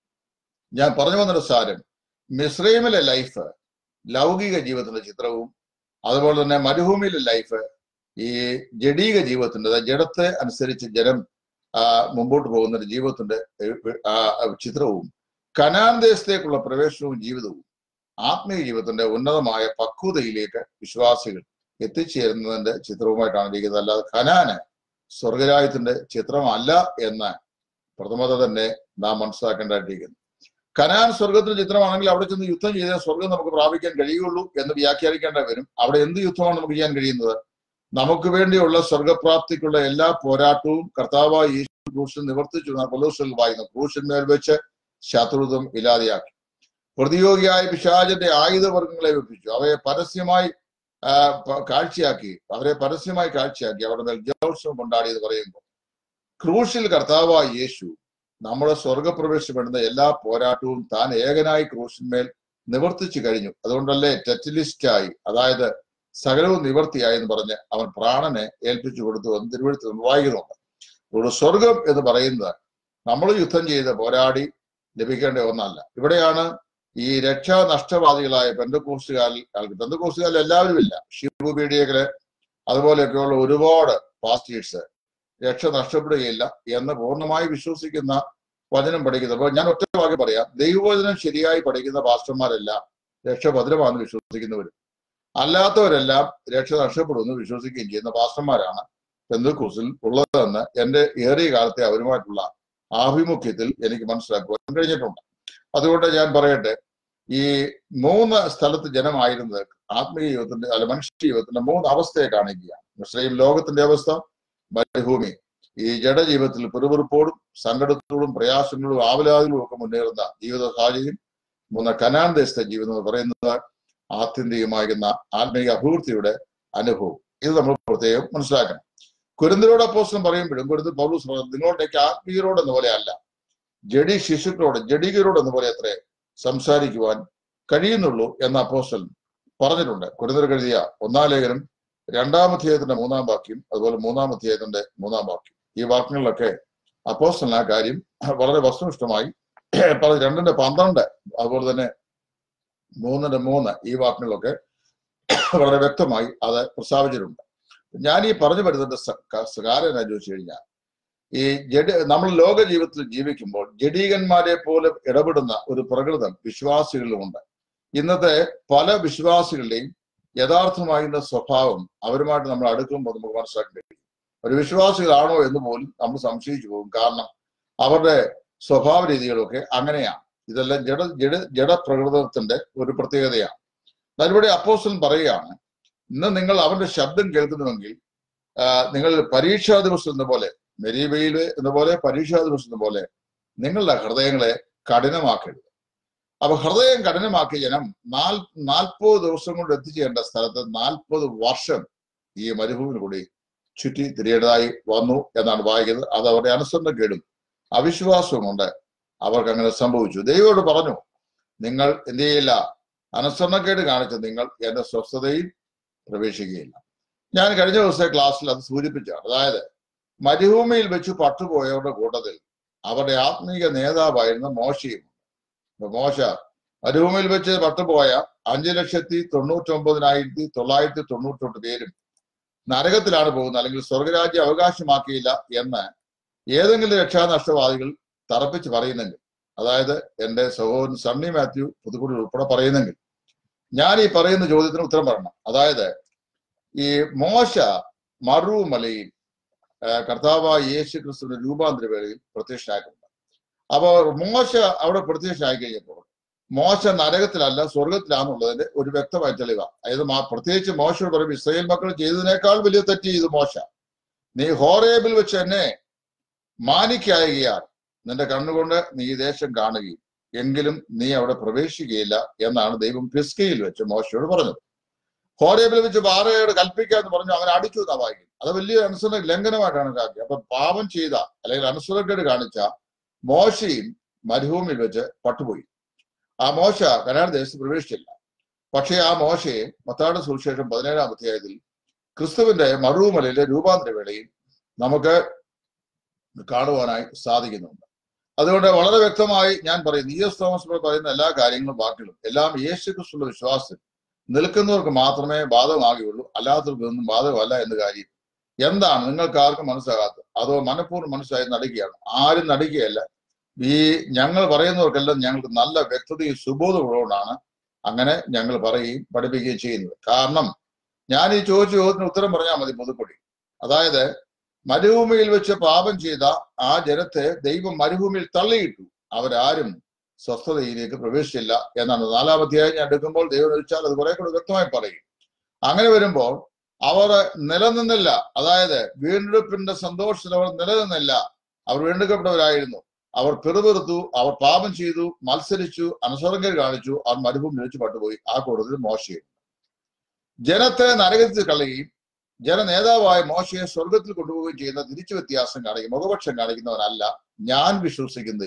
ഞാൻ പറഞ്ഞു വന്നൊരു സാരം മിസ്രൈമിലെ ലൈഫ് ലൗകിക ജീവിതത്തിന്റെ ചിത്രവും അതുപോലെ തന്നെ മരുഭൂമിയിലെ ലൈഫ് ഈ ജഡീക ജീവിതത്തിന്റെ അതായത് ജഡത്തെ അനുസരിച്ച് ജനം ആ, മുമ്പോട്ട് പോകുന്ന ഒരു ജീവിതത്തിന്റെ ഏഹ്, ആ, ചിത്രവും കനാൻ ദേശത്തേക്കുള്ള പ്രവേശനവും ജീവിതവും ആത്മീയ ജീവിതത്തിന്റെ ഉന്നതമായ പക്വതയിലേക്ക് വിശ്വാസികൾ എത്തിച്ചേരുന്നതിന്റെ ചിത്രവുമായിട്ടാണ് ഇരിക്കുന്നത് അല്ലാതെ ഖനാന് സ്വർഗരാജ്യത്തിന്റെ ചിത്രമല്ല എന്ന് പ്രഥമത തന്നെ നാം മനസ്സിലാക്കേണ്ടതായിട്ടിരിക്കുന്നു കനാൻ സ്വർഗത്തിന്റെ ചിത്രമാണെങ്കിൽ അവിടെ ചെന്ന് യുദ്ധം ചെയ്താൽ സ്വർഗം നമുക്ക് പ്രാപിക്കാൻ കഴിയുള്ളൂ എന്ന് വ്യാഖ്യാനിക്കേണ്ട വരും അവിടെ എന്ത് യുദ്ധമാണ് നമുക്ക് ചെയ്യാൻ കഴിയുന്നത് നമുക്ക് വേണ്ടിയുള്ള സ്വർഗപ്രാപ്തിക്കുള്ള എല്ലാ പോരാട്ടവും കർത്താവായ യേശു ക്രൂശിൽ നിവർത്തിച്ചു കൊലോസിൽ വായിക്കുന്നു ക്രൂശിന്മേൽ വെച്ച് ശത്രുത്വം ഇല്ലാതെയാക്കി പ്രതിയോഗിയായ പിശാചന്റെ ആയുധവർഗങ്ങളെ വെപ്പിച്ചു അവയെ പരസ്യമായി ആ, പ- കാഴ്ചയാക്കി അവരെ പരസ്യമായി കാഴ്ചയാക്കി അവരുടെ മേൽ ജലോത്സവം കൊണ്ടാടിയത് പറയുമ്പോൾ ക്രൂശിൽ കർത്താവായ യേശു നമ്മുടെ സ്വർഗപ്രവേശം വേണ്ടുന്ന എല്ലാ പോരാട്ടവും താൻ ഏകനായി ക്രൂശിന്മേൽ നിവർത്തിച്ചു കഴിഞ്ഞു അതുകൊണ്ടല്ലേ ടെറ്റലിസ്റ്റായി അതായത് സകലവും നിവർത്തിയായി എന്ന് പറഞ്ഞ് അവൻ പ്രാണനെ ഏൽപ്പിച്ചു കൊടുത്തു എന്ന് തിരുവഴുത്തിൽ നമ്മൾ വായിക്കുന്നുണ്ട് ഒരു സ്വർഗം എന്ന് പറയുന്നത് നമ്മൾ യുദ്ധം ചെയ്ത് പോരാടി ലഭിക്കേണ്ട ഒന്നല്ല ഇവിടെയാണ് ഈ രക്ഷാ നഷ്ടവാദികളായ പെന്തക്കോസ്റ്റുകാരിൽ ആൾക്ക് പെന്തക്കോസ്റ്റുകാരിൽ എല്ലാവരും ഇല്ല ഷിബു പീഡിയകള് അതുപോലെയൊക്കെയുള്ള ഒരുപാട് പാസ്റ്റേഴ്സ് രക്ഷ നഷ്ടപ്പെടുകയില്ല എന്ന് പൂർണ്ണമായി വിശ്വസിക്കുന്ന വചനം പഠിക്കുന്നത് അപ്പൊ ഞാൻ ഒറ്റ വാക്ക് പറയാം ദൈവവചനം ശരിയായി പഠിക്കുന്ന പാസ്റ്റർമാരെല്ലാം രക്ഷ ഭദ്രമാണെന്ന് വിശ്വസിക്കുന്നവരും അല്ലാത്തവരെല്ലാം രക്ഷ നഷ്ടപ്പെടുമെന്ന് വിശ്വസിക്കുകയും ചെയ്യുന്ന പാസ്റ്റർമാരാണ് പെന്തക്കൂസിൽ ഉള്ളതെന്ന് എന്റെ ഏറിയ കാലത്തെ അവരുമായിട്ടുള്ള ആഭിമുഖ്യത്തിൽ എനിക്ക് മനസ്സിലാക്കുവാൻ കഴിഞ്ഞിട്ടുണ്ട് അതുകൊണ്ട് ഞാൻ പറയട്ടെ ഈ മൂന്ന് സ്ഥലത്ത് ജനമായിരുന്നത് ആത്മീയ ജീവിതത്തിന്റെ അല്ല മനുഷ്യ ജീവിതത്തിന്റെ മൂന്ന് അവസ്ഥയെ കാണിക്കുകയാണ് മുസ്ലിം ലോകത്തിന്റെ അവസ്ഥ മരുഭൂമി ഈ ജഡജീവിതത്തിൽ പിറുപിറുപ്പോടും സങ്കടത്തോടും പ്രയാസങ്ങളും ആവലാതികളും ഒക്കെ മുന്നേറുന്ന ജീവിത സാഹചര്യം മൂന്ന് കനാൻ ദേശത്തെ ജീവിതം എന്ന് പറയുന്നത് ആത്യന്തികമാകുന്ന ആത്മീയ അഭിവൃദ്ധിയുടെ അനുഭവം ഇത് നമ്മൾ പ്രത്യേകം മനസ്സിലാക്കണം കുരുന്തരോട് അപ്പോസ്തലൻ പറയുമ്പോഴും കുരുന്ത് പൗലൂസ് പറഞ്ഞു നിങ്ങളുടെയൊക്കെ ആത്മീയരോട് എന്ന പോലെ അല്ല ജഡി ശിശുക്കളോട് ജഡികരോട് എന്ന പോലെ അത്രേ സംസാരിക്കുവാൻ കഴിയുന്നുള്ളൂ എന്ന അപ്പോസ്തലൻ പറഞ്ഞിട്ടുണ്ട് കുരുന്തർ എഴുതിയ ഒന്നാം ലേഖനം രണ്ടാം അധ്യായത്തിന്റെ മൂന്നാം വാക്യം അതുപോലെ മൂന്നാം അധ്യായത്തിന്റെ മൂന്നാം വാക്യം ഈ വാക്യങ്ങളിലൊക്കെ അപ്പോസ്തലൻ ആ കാര്യം വളരെ വസ്തുനിഷ്ഠമായി പറഞ്ഞ് രണ്ടിന്റെ പന്ത്രണ്ട് അതുപോലെ തന്നെ മൂന്നിന്റെ മൂന്ന് ഈ വാക്യങ്ങളിലൊക്കെ വളരെ വ്യക്തമായി അത് പ്രസ്താവിച്ചിട്ടുണ്ട് ഞാൻ ഈ പറഞ്ഞു വരുന്നതിന്റെ സ- ക- കാര്യം എന്നാ ചോദിച്ചു കഴിഞ്ഞാൽ ഈ ജഡ നമ്മൾ ലോക ജീവിതത്തിൽ ജീവിക്കുമ്പോൾ ജഡീകന്മാരെ പോലെ ഇടപെടുന്ന ഒരു പ്രകൃതം വിശ്വാസികളിലുമുണ്ട് ഇന്നത്തെ പല വിശ്വാസികളുടെയും യഥാർത്ഥമായിരുന്ന സ്വഭാവം അവരുമായിട്ട് നമ്മൾ അടുക്കുമ്പോൾ നമുക്ക് മനസ്സിലാക്കാൻ കഴിയും ഒരു വിശ്വാസികളാണോ എന്ന് പോലും നമ്മൾ സംശയിച്ചു പോകും കാരണം അവരുടെ സ്വഭാവ രീതികളൊക്കെ അങ്ങനെയാണ് ഇതെല്ലാം ജഡ ജഡ ജഡപ്രകൃതത്തിന്റെ ഒരു പ്രത്യേകതയാണ് എന്നാൽ ഇവിടെ അപ്പോസ്റ്റലൻ പറയുകയാണ് ഇന്ന് നിങ്ങൾ അവന്റെ ശബ്ദം കേൾക്കുന്നുവെങ്കിൽ ആ, നിങ്ങൾ പരീക്ഷാ ദിവസം എന്ന പോലെ മെരീബയില് എന്ന പോലെ പരീക്ഷാ ദിവസം എന്ന പോലെ നിങ്ങളുടെ ഹൃദയങ്ങളെ കഠിനമാക്കരുത് അപ്പൊ ഹൃദയം കഠിനമാക്കിയ ജനം നാൽ നാൽപ്പത് ദിവസം കൊണ്ട് എത്തിച്ചേരേണ്ട സ്ഥലത്ത് നാൽപ്പത് വർഷം ഈ മരുഭൂമിയിൽ കൂടി ചുറ്റി തിരിയേണ്ടതായി വന്നു എന്നാണ് വായിക്കുന്നത് അത് അവരുടെ അനുസരണം കേടും അവിശ്വാസവും കൊണ്ട് അവർക്ക് അങ്ങനെ സംഭവിച്ചു ദൈവോട് പറഞ്ഞു നിങ്ങൾ എന്ത് ചെയ്യില്ല അനുസരണക്കേട് കാണിച്ച നിങ്ങൾ എന്റെ സ്വസ്ഥതയിൽ പ്രവേശിക്കുകയില്ല ഞാൻ കഴിഞ്ഞ ദിവസത്തെ ക്ലാസ്സിൽ അത് സൂചിപ്പിച്ചാണ് അതായത് മരുഭൂമിയിൽ വെച്ച് പട്ടുപോയവരുടെ കൂട്ടത്തിൽ അവരുടെ ആത്മീയ നേതാവായിരുന്ന മോശയും അപ്പൊ മോശ മരുഭൂമിയിൽ വെച്ച് പട്ടുപോയ അഞ്ചു ലക്ഷത്തി തൊണ്ണൂറ്റി ഒമ്പതിനായിരത്തി തൊള്ളായിരത്തി തൊണ്ണൂറ്റെട്ട് പേരും നരകത്തിലാണ് പോകുന്നത് അല്ലെങ്കിൽ സ്വർഗരാജ്യം അവകാശമാക്കിയില്ല എന്ന് ഏതെങ്കിലും രക്ഷാനഷ്ടവാദികൾ തറപ്പിച്ച് പറയുന്നെങ്കിൽ അതായത് എന്റെ സഹോദരൻ സണ്ണി മാത്യു പുതുക്കുടി ഉൾപ്പെടെ പറയുന്നെങ്കിൽ ഞാൻ ഈ പറയുന്ന ചോദ്യത്തിന് ഉത്തരം പറയണം അതായത് ഈ മോശ മറുമലയിൽ ആ, കർത്താവായ യേശു ക്രിസ്തുവിന്റെ രൂപാന്തര വേളയിൽ പ്രത്യക്ഷനായിട്ടുണ്ട് അപ്പോൾ മോശ അവിടെ പ്രത്യക്ഷനായി കഴിഞ്ഞപ്പോൾ മോശ നരകത്തിലല്ല സ്വർഗത്തിലാന്നുള്ളതിന്റെ ഒരു വ്യക്തമായ തെളിവാണ് അതായത് മാ- പ്രത്യേകിച്ച് മോശയോട് പറയും ഇസ്രായേൽ മക്കൾ ചെയ്തതിനേക്കാൾ വലിയ തെറ്റ് ചെയ്തു മോശ നീ ഹോറേബിൽ വെച്ച് എന്നെ മാനിക്കായകയാൽ നിന്റെ കണ്ണുകൊണ്ട് നീ ഈ ദേശം കാണുകയും എങ്കിലും നീ അവിടെ പ്രവേശിക്കുകയില്ല എന്നാണ് ദൈവം പിസ്കയിൽ വെച്ച് മോശയോട് പറഞ്ഞത് ഹോരേബിൽ വെച്ച് ബാറയോട് കൽപ്പിക്കാന്ന് പറഞ്ഞു അങ്ങനെ അടിച്ചു എന്നാ വായിക്കും അത് വലിയ അനുസരണ ലംഘനമായിട്ടാണ് കാക്കി അപ്പൊ പാപം ചെയ്ത അല്ലെങ്കിൽ അനുസരണക്കേട് കാണിച്ച മോശയും മരുഭൂമിയിൽ വെച്ച് പട്ടുപോയി ആ മോശ കനാൻ ദേശത്ത് പ്രവേശിച്ചില്ല പക്ഷേ ആ മോശയെ മത്താട് സുവിശേഷം പതിനേഴാം അധ്യായത്തിൽ ക്രിസ്തുവിന്റെ മറുമലയിലെ രൂപാന്തര വേളയിൽ നമുക്ക് കാണുവാനായി സാധിക്കുന്നുണ്ട് അതുകൊണ്ട് വളരെ വ്യക്തമായി ഞാൻ പറയും ഇ എസ് തോമസ് ഇവിടെ പറയുന്ന എല്ലാ കാര്യങ്ങളും വാക്കുകളും എല്ലാം യേശു ക്രിസ്തുള്ള വിശ്വാസത്തിൽ നിൽക്കുന്നവർക്ക് മാത്രമേ ബാധകമാകുകയുള്ളൂ അല്ലാത്തവർക്കൊന്നും ബാധകമല്ല എന്ന കാര്യം എന്താണ് നിങ്ങൾക്ക് ആർക്കും മനസ്സിലാകാത്തത് അതോ മനഃപൂർവ്വം മനസ്സിലായി നടിക്കുകയാണ് ആരും നടിക്കുകയല്ല ഈ ഞങ്ങൾ പറയുന്നവർക്കെല്ലാം ഞങ്ങൾക്ക് നല്ല വ്യക്തതയും സുബോധമുള്ളതുകൊണ്ടാണ് അങ്ങനെ ഞങ്ങൾ പറയുകയും പഠിപ്പിക്കുകയും ചെയ്യുന്നത് കാരണം ഞാൻ ഈ ചോദിച്ച ചോദ്യത്തിന് ഉത്തരം പറഞ്ഞാൽ മതി പുതുപ്പൊടി അതായത് മരുഭൂമിയിൽ വെച്ച് പാപം ചെയ്ത ആ ജനത്തെ ദൈവം മരുഭൂമിയിൽ തള്ളിയിട്ടു അവരാരും സ്വസ്ഥതയിലേക്ക് പ്രവേശിച്ചില്ല എന്നാണ് നാലാം അധ്യായം ഞാൻ എടുക്കുമ്പോൾ ദൈവം ചോദിച്ചാൽ അത് കുറെ കൂടെ വ്യക്തമായി പറയും അങ്ങനെ വരുമ്പോൾ അവർ നിലനിന്നില്ല അതായത് വീണ്ടെടുപ്പിന്റെ സന്തോഷത്തിൽ അവർ നിലനിന്നില്ല അവർ വീണ്ടെടുക്കപ്പെട്ടവരായിരുന്നു അവർ പിറുപിറുത്തു അവർ പാപം ചെയ്തു മത്സരിച്ചു അനുസരണങ്ങൾ കാണിച്ചു അവർ മരുഭൂമി വെച്ച് പട്ടുപോയി ആ കൂട്ടത്തിൽ മോശയും ജനത്തെ നരകത്തിൽ കളയുകയും ജന നേതാവായ മോശയെ സ്വർഗത്തിൽ കൊണ്ടുപോവുകയും ചെയ്യുന്ന തിരിച്ചു വ്യത്യാസം കാണിക്കും മുഖപക്ഷം കാണിക്കുന്നവനല്ല ഞാൻ വിശ്വസിക്കുന്നത്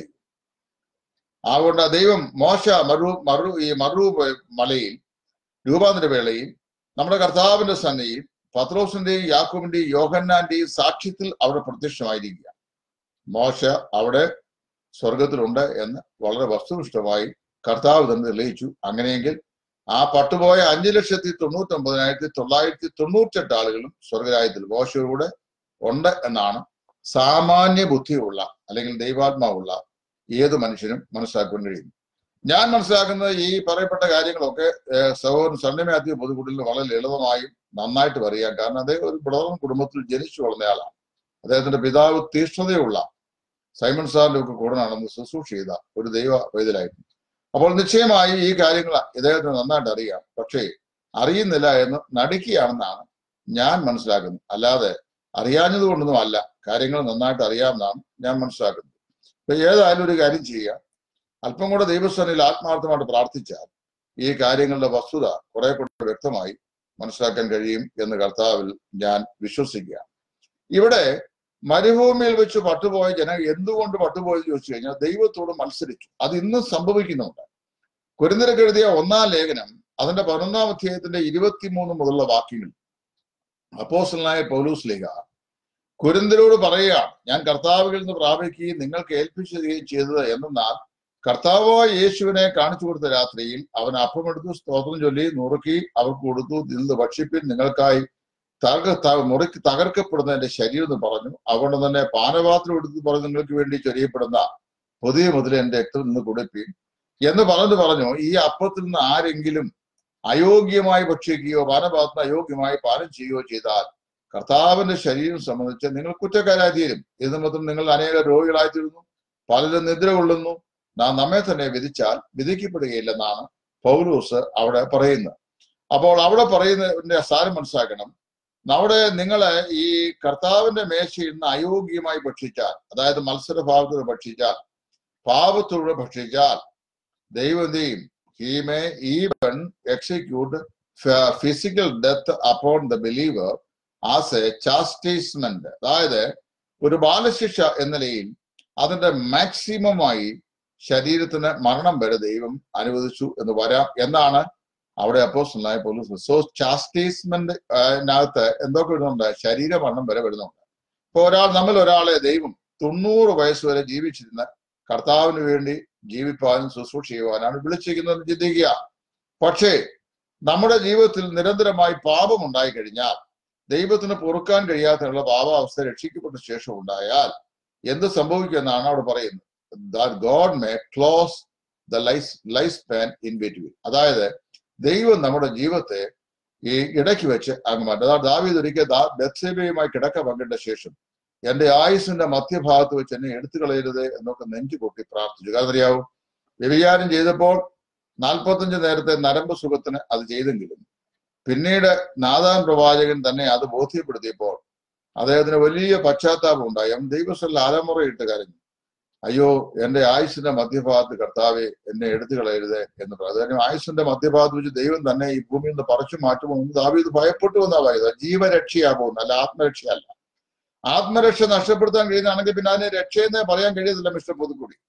അതുകൊണ്ട് ദൈവം മോശ മറു മറു ഈ മറു മലയിൽ രൂപാന്തര വേളയിൽ നമ്മുടെ കർത്താവിന്റെ സന്നയിൽ പത്രോസിന്റെയും യാക്കോബിന്റെയും യോഹന്നാന്റെയും സാക്ഷ്യത്തിൽ അവിടെ പ്രത്യക്ഷമായിരിക്കുക മോശ അവിടെ സ്വർഗത്തിലുണ്ട് എന്ന് വളരെ വസ്തുനിഷ്ഠമായി കർത്താവ് തന്നെ തെളിയിച്ചു അങ്ങനെയെങ്കിൽ ആ പട്ടുപോയ അഞ്ചു ലക്ഷത്തി തൊണ്ണൂറ്റി ഒമ്പതിനായിരത്തി തൊള്ളായിരത്തി തൊണ്ണൂറ്റെട്ട് ആളുകളും സ്വർഗരാജ്യത്തിൽ മോശയോടെ ഉണ്ട് എന്നാണ് സാമാന്യ ബുദ്ധിയുള്ള അല്ലെങ്കിൽ ദൈവാത്മാവുള്ള ഏത് മനുഷ്യനും മനസ്സിലാക്കാൻ കഴിയും ഞാൻ മനസ്സിലാക്കുന്നത് ഈ പറയപ്പെട്ട കാര്യങ്ങളൊക്കെ ഏഹ്, സഹോദരൻ സണ്ണി മാത്യു പൊതുകുടിലിന് വളരെ ലളിതമായും നന്നായിട്ട് പറയാം കാരണം അദ്ദേഹം ഒരു ബ്രദറൻ കുടുംബത്തിൽ ജനിച്ചു വളർന്നയാളാണ് അദ്ദേഹത്തിന്റെ പിതാവ് തീഷ്ണതയുള്ള സൈമൺ സാറിന്റെ ഒക്കെ കൂടെ നടന്ന് ശുശ്രൂഷ ചെയ്ത ഒരു ദൈവ വൈദ്യരായിരുന്നു അപ്പോൾ നിശ്ചയമായി ഈ കാര്യങ്ങൾ ഇദ്ദേഹത്തിന് നന്നായിട്ട് അറിയാം പക്ഷേ അറിയുന്നില്ല എന്ന് നടിക്കുകയാണെന്നാണ് ഞാൻ മനസ്സിലാക്കുന്നത് അല്ലാതെ അറിയാഞ്ഞത് കൊണ്ടൊന്നും അല്ല കാര്യങ്ങൾ നന്നായിട്ട് അറിയാമെന്നാണ് ഞാൻ മനസ്സിലാക്കുന്നത് അപ്പൊ ഏതായാലും ഒരു കാര്യം ചെയ്യുക അല്പം കൂടെ ദൈവസ്ഥാനിൽ ആത്മാർത്ഥമായിട്ട് പ്രാർത്ഥിച്ചാൽ ഈ കാര്യങ്ങളുടെ വസ്തുത കുറെ കൂടെ വ്യക്തമായി മനസ്സിലാക്കാൻ കഴിയും എന്ന് കർത്താവിൽ ഞാൻ വിശ്വസിക്കുക ഇവിടെ മരുഭൂമിയിൽ വെച്ച് പട്ടുപോയ ജനം എന്തുകൊണ്ട് പട്ടുപോയി ചോദിച്ചു കഴിഞ്ഞാൽ ദൈവത്തോട് മത്സരിച്ചു അത് ഇന്നും സംഭവിക്കുന്നുണ്ട് കുരുന്നിരക്ക് എഴുതിയ ഒന്നാം ലേഖനം അതിന്റെ പതിനൊന്നാം അധ്യായത്തിന്റെ ഇരുപത്തിമൂന്ന് മുതലുള്ള വാക്യങ്ങൾ അപ്പോസ്റ്റലായ പൗലൂസ് ലേഖ കുരുന്തരോട് പറയുകയാണ് ഞാൻ കർത്താവുകളിൽ നിന്ന് പ്രാപിക്കുകയും നിങ്ങൾക്ക് ഏൽപ്പിച്ചുകയും ചെയ്തത് എന്നാൽ കർത്താവായ യേശുവിനെ കാണിച്ചു കൊടുത്ത രാത്രിയിൽ അവൻ അപ്പമെടുത്തു സ്തോത്രം ചൊല്ലി നുറുക്കി അവർക്ക് കൊടുത്തു നിന്ന് ഭക്ഷിപ്പിൻ നിങ്ങൾക്കായി തകർ മുറുക്കി തകർക്കപ്പെടുന്ന എന്റെ ശരീരം എന്ന് പറഞ്ഞു അതുകൊണ്ട് തന്നെ പാനപാത്രം എടുത്ത് പറഞ്ഞു നിങ്ങൾക്ക് വേണ്ടി ചൊരിയപ്പെടുന്ന പുതിയ മുതൽ എന്റെ രക്തം നിന്ന് കുടിപ്പിൻ എന്ന് പറഞ്ഞു പറഞ്ഞു ഈ അപ്പത്തിൽ നിന്ന് ആരെങ്കിലും അയോഗ്യമായി ഭക്ഷിക്കുകയോ പാനപാത്രം അയോഗ്യമായി പാനം ചെയ്യുകയോ ചെയ്താൽ കർത്താവിന്റെ ശരീരം സംബന്ധിച്ച് നിങ്ങൾ കുറ്റക്കാരായി തീരും ഇത് നിമിത്തം നിങ്ങൾ അനേക രോഗികളായിത്തീരുന്നു പലരും നിദ്ര കൊള്ളുന്നു നാം നമ്മെ തന്നെ വിധിച്ചാൽ വിധിക്കപ്പെടുകയില്ലെന്നാണ് പൗലൂസ് അവിടെ പറയുന്നത് അപ്പോൾ അവിടെ പറയുന്നതിന്റെ സാരം മനസ്സിലാക്കണം അവിടെ നിങ്ങള് ഈ കർത്താവിന്റെ മേശയിൽ നിന്ന് അയോഗ്യമായി ഭക്ഷിച്ചാൽ അതായത് മത്സരഭാവത്തോടെ ഭക്ഷിച്ചാൽ പാപത്തോടെ ഭക്ഷിച്ചാൽ ദൈവം എന്ത് ചെയ്യും he may even execute physical death upon the believer as a chastisement അതായത് ഒരു ബാലശിക്ഷ എന്ന നിലയിൽ അതിന്റെ മാക്സിമമായി ശരീരത്തിന് മരണം വരെ ദൈവം അനുവദിച്ചു എന്ന് വരാം എന്നാണ് അവിടെ അപ്പോസ്റ്റലായ പോലീസ് സോ ചാസ്റ്റേസ്മെന്റിനകത്ത് എന്തൊക്കെ വരുന്നുണ്ട് ശരീരമരണം വരെ വരുന്നുണ്ട് ഇപ്പൊ ഒരാൾ നമ്മൾ ഒരാളെ ദൈവം തൊണ്ണൂറ് വയസ്സ് വരെ ജീവിച്ചിരുന്ന കർത്താവിന് വേണ്ടി ജീവിപ്പാനും ശുശ്രൂഷ ചെയ്യുവാനാണ് വിളിച്ചിരിക്കുന്നത് ചിന്തിക്കുക പക്ഷേ നമ്മുടെ ജീവിതത്തിൽ നിരന്തരമായി പാപം ഉണ്ടായി കഴിഞ്ഞാൽ ദൈവത്തിന് പൊറുക്കാൻ കഴിയാത്തതിനുള്ള പാപാവസ്ഥ രക്ഷിക്കപ്പെട്ട ശേഷം ഉണ്ടായാൽ എന്ത് സംഭവിക്കുമെന്നാണ് അവിടെ പറയുന്നത് God may close the life life span in between അതായത് ദൈവം നമ്മുടെ ജീവിതത്തെ ഈ ഇടയ്ക്ക് വെച്ച് അങ്ങ് മാറ്റും അതാണ് ദാവീദ് ഒരിക്കൽ ബത്സേബയുമായി കിടക്ക പങ്കിട്ട ശേഷം എന്റെ ആയുസിന്റെ മധ്യഭാഗത്ത് വെച്ച് എന്നെ എടുത്തു കളയരുത് എന്നൊക്കെ നെഞ്ചു പൊട്ടി പ്രാർത്ഥിച്ചു കാരണം അറിയാവും വ്യഭിചാരം ചെയ്തപ്പോൾ നാൽപ്പത്തഞ്ച് നേരത്തെ നരമ്പ് സുഖത്തിന് അത് ചെയ്തെങ്കിലും പിന്നീട് നാദാൻ പ്രവാചകൻ തന്നെ അത് ബോധ്യപ്പെടുത്തിയപ്പോൾ അദ്ദേഹത്തിന് വലിയ പശ്ചാത്താപം ഉണ്ടായി അവൻ ദൈവസ്ഥല അലമുറയിട്ട് കരഞ്ഞു അയ്യോ എന്റെ ആയുസിന്റെ മധ്യഭാഗത്ത് കർത്താവെ എന്നെ എടുത്തു കളയരുത് എന്ന് പറഞ്ഞു കാരണം ആയുസിന്റെ മധ്യഭാഗത്ത് വെച്ച് ദൈവം തന്നെ ഈ ഭൂമിയിൽ നിന്ന് പറിച്ചു മാറ്റുമോ എന്ന് ദാവീദ് ഭയപ്പെട്ടു എന്നാ പറയുന്നത് ജീവരക്ഷയാ പോകുന്നത് അല്ല ആത്മരക്ഷയല്ല ആത്മരക്ഷ നഷ്ടപ്പെടുത്താൻ കഴിയുന്നതാണെങ്കിൽ പിന്നെ അതിനെ രക്ഷയെന്നേ പറയാൻ കഴിയത്തില്ല മിസ്റ്റർ പുതുക്കുടി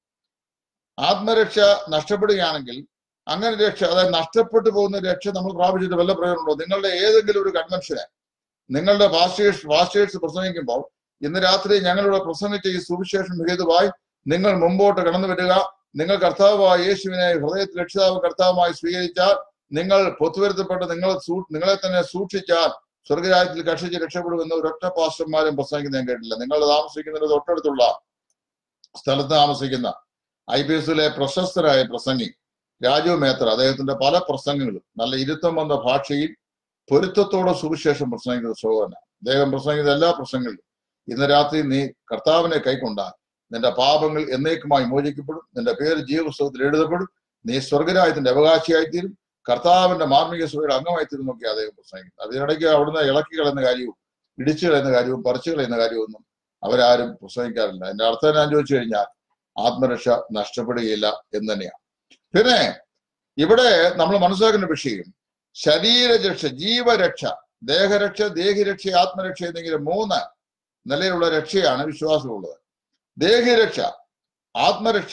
ആത്മരക്ഷ നഷ്ടപ്പെടുകയാണെങ്കിൽ അങ്ങനെ രക്ഷ അതായത് നഷ്ടപ്പെട്ടു പോകുന്ന രക്ഷ നമ്മൾ പ്രാപിച്ചിട്ട് വല്ല പ്രയോജനമുണ്ടോ നിങ്ങളുടെ ഏതെങ്കിലും ഒരു കൺവെൻഷന് നിങ്ങളുടെ പാസ്റ്റേഴ്സ് പാസ്റ്റേഴ്സ് പ്രസംഗിക്കുമ്പോൾ ഇന്ന് രാത്രി ഞങ്ങളിവിടെ പ്രസംഗിച്ച ഈ സുവിശേഷം ഹേതുവായി നിങ്ങൾ മുമ്പോട്ട് കടന്നു വരിക നിങ്ങൾ കർത്താവായ യേശുവിനെ ഹൃദയത്തിൽ രക്ഷിതാവ് കർത്താവുമായി സ്വീകരിച്ചാൽ നിങ്ങൾ പൊത്തുവരുത്തപ്പെട്ട് നിങ്ങൾ നിങ്ങളെ തന്നെ സൂക്ഷിച്ചാൽ സ്വർഗരാജ്യത്തിൽ കക്ഷിച്ച് രക്ഷപ്പെടുമെന്ന് ഒരൊറ്റ പാസ്റ്റർമാരും പ്രസംഗിക്കുന്ന ഞാൻ കേട്ടില്ല നിങ്ങൾ താമസിക്കുന്നതിന് തൊട്ടടുത്തുള്ള സ്ഥലത്ത് താമസിക്കുന്ന ഐ പി എസിലെ പ്രശസ്തരായ പ്രസംഗി രാജു മേത്ര അദ്ദേഹത്തിന്റെ പല പ്രസംഗങ്ങളും നല്ല ഇരുത്തം വന്ന ഭാഷയിൽ പൊരുത്തത്തോടെ സുവിശേഷം പ്രസംഗിക്കുന്ന സോഹന അദ്ദേഹം പ്രസംഗിക്കുന്ന എല്ലാ പ്രസംഗങ്ങളിലും ഇന്ന് രാത്രി നീ കർത്താവിനെ കൈക്കൊണ്ടാൽ നിന്റെ പാപങ്ങൾ എന്നേക്കുമായി മോചിക്കപ്പെടും നിന്റെ പേര് ജീവപുസ്തകത്തിൽ എഴുതപ്പെടും നീ സ്വർഗരായത്തിന്റെ അവകാശിയായിത്തീരും കർത്താവിന്റെ മാർമിക സഭയുടെ അംഗമായിത്തീരും നോക്കി അദ്ദേഹം പ്രസംഗിക്കുന്നത് അതിനിടയ്ക്ക് അവിടുന്ന് ഇളക്കി കളയുന്ന കാര്യവും ഇടിച്ചു കളയുന്ന കാര്യവും പറിച്ചു കളയുന്ന കാര്യമൊന്നും അവരാരും പ്രസംഗിക്കാറില്ല എന്റെ അർത്ഥം ഞാൻ ചോദിച്ചു കഴിഞ്ഞാൽ ആത്മരക്ഷ നഷ്ടപ്പെടുകയില്ല എന്ന് തന്നെയാണ് പിന്നെ ഇവിടെ നമ്മൾ മനസ്സിലാക്കുന്ന വിഷയം ശരീരരക്ഷ ജീവരക്ഷ ദേഹരക്ഷ ദേഹിരക്ഷ ആത്മരക്ഷ എന്നിങ്ങനെ മൂന്ന് നിലയിലുള്ള രക്ഷയാണ് വിശ്വാസമുള്ളത് ദേഹിരക്ഷ ആത്മരക്ഷ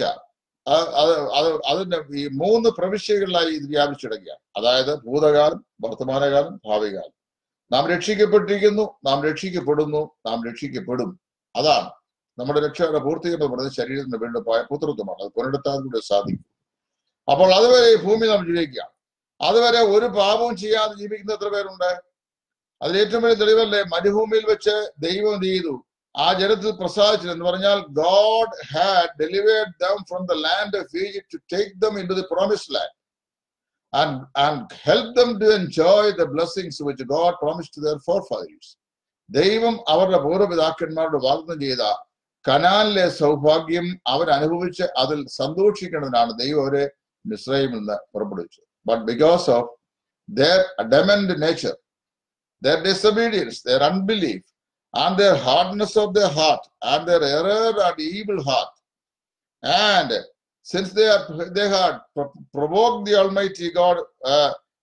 അത് അതിന്റെ ഈ മൂന്ന് പ്രവിശ്യകളിലായി ഇത് വ്യാപിച്ചിടക്കുകയാണ് അതായത് ഭൂതകാലം വർത്തമാനകാലം ഭാവികാലം നാം രക്ഷിക്കപ്പെട്ടിരിക്കുന്നു നാം രക്ഷിക്കപ്പെടുന്നു നാം രക്ഷിക്കപ്പെടും അതാണ് നമ്മുടെ രക്ഷയുടെ പൂർത്തീകരണം പറയുന്നത് ശരീരത്തിന്റെ വീണ്ടും പുത്രത്വമാണ് അത് പുനരുദ്ധാനത്തിലൂടെ സാധിക്കും അപ്പോൾ അതുവരെ ഈ ഭൂമി നാം ജീവിക്കുക അതുവരെ ഒരു പാപവും ചെയ്യാതെ ജീവിക്കുന്ന എത്ര പേരുണ്ട് അതിൽ ഏറ്റവും വലിയ തെളിവല്ലേ മരുഭൂമിയിൽ വെച്ച് ദൈവം എന്ത് ചെയ്തു ആ ജനത്തിൽ പ്രസാദിച്ചു എന്ന് പറഞ്ഞാൽ God had delivered them from the land of Egypt to take them into the promise land and and help them to enjoy the blessings which God promise to their forefathers ദൈവം അവരുടെ പൂർവ്വപിതാക്കന്മാരോട് വാഗ്ദം ചെയ്ത കനാലിലെ സൗഭാഗ്യം അവരനുഭവിച്ച് അതിൽ സന്തോഷിക്കുന്നതിനാണ് ദൈവം അവരെ മിശ്രയിൽ നിന്ന് പുറപ്പെടുവിച്ചത് but because of their adamant nature, their disobedience, their unbelief, and their hardness of their heart, and their error and evil heart, and since they are they had provoked the Almighty God uh,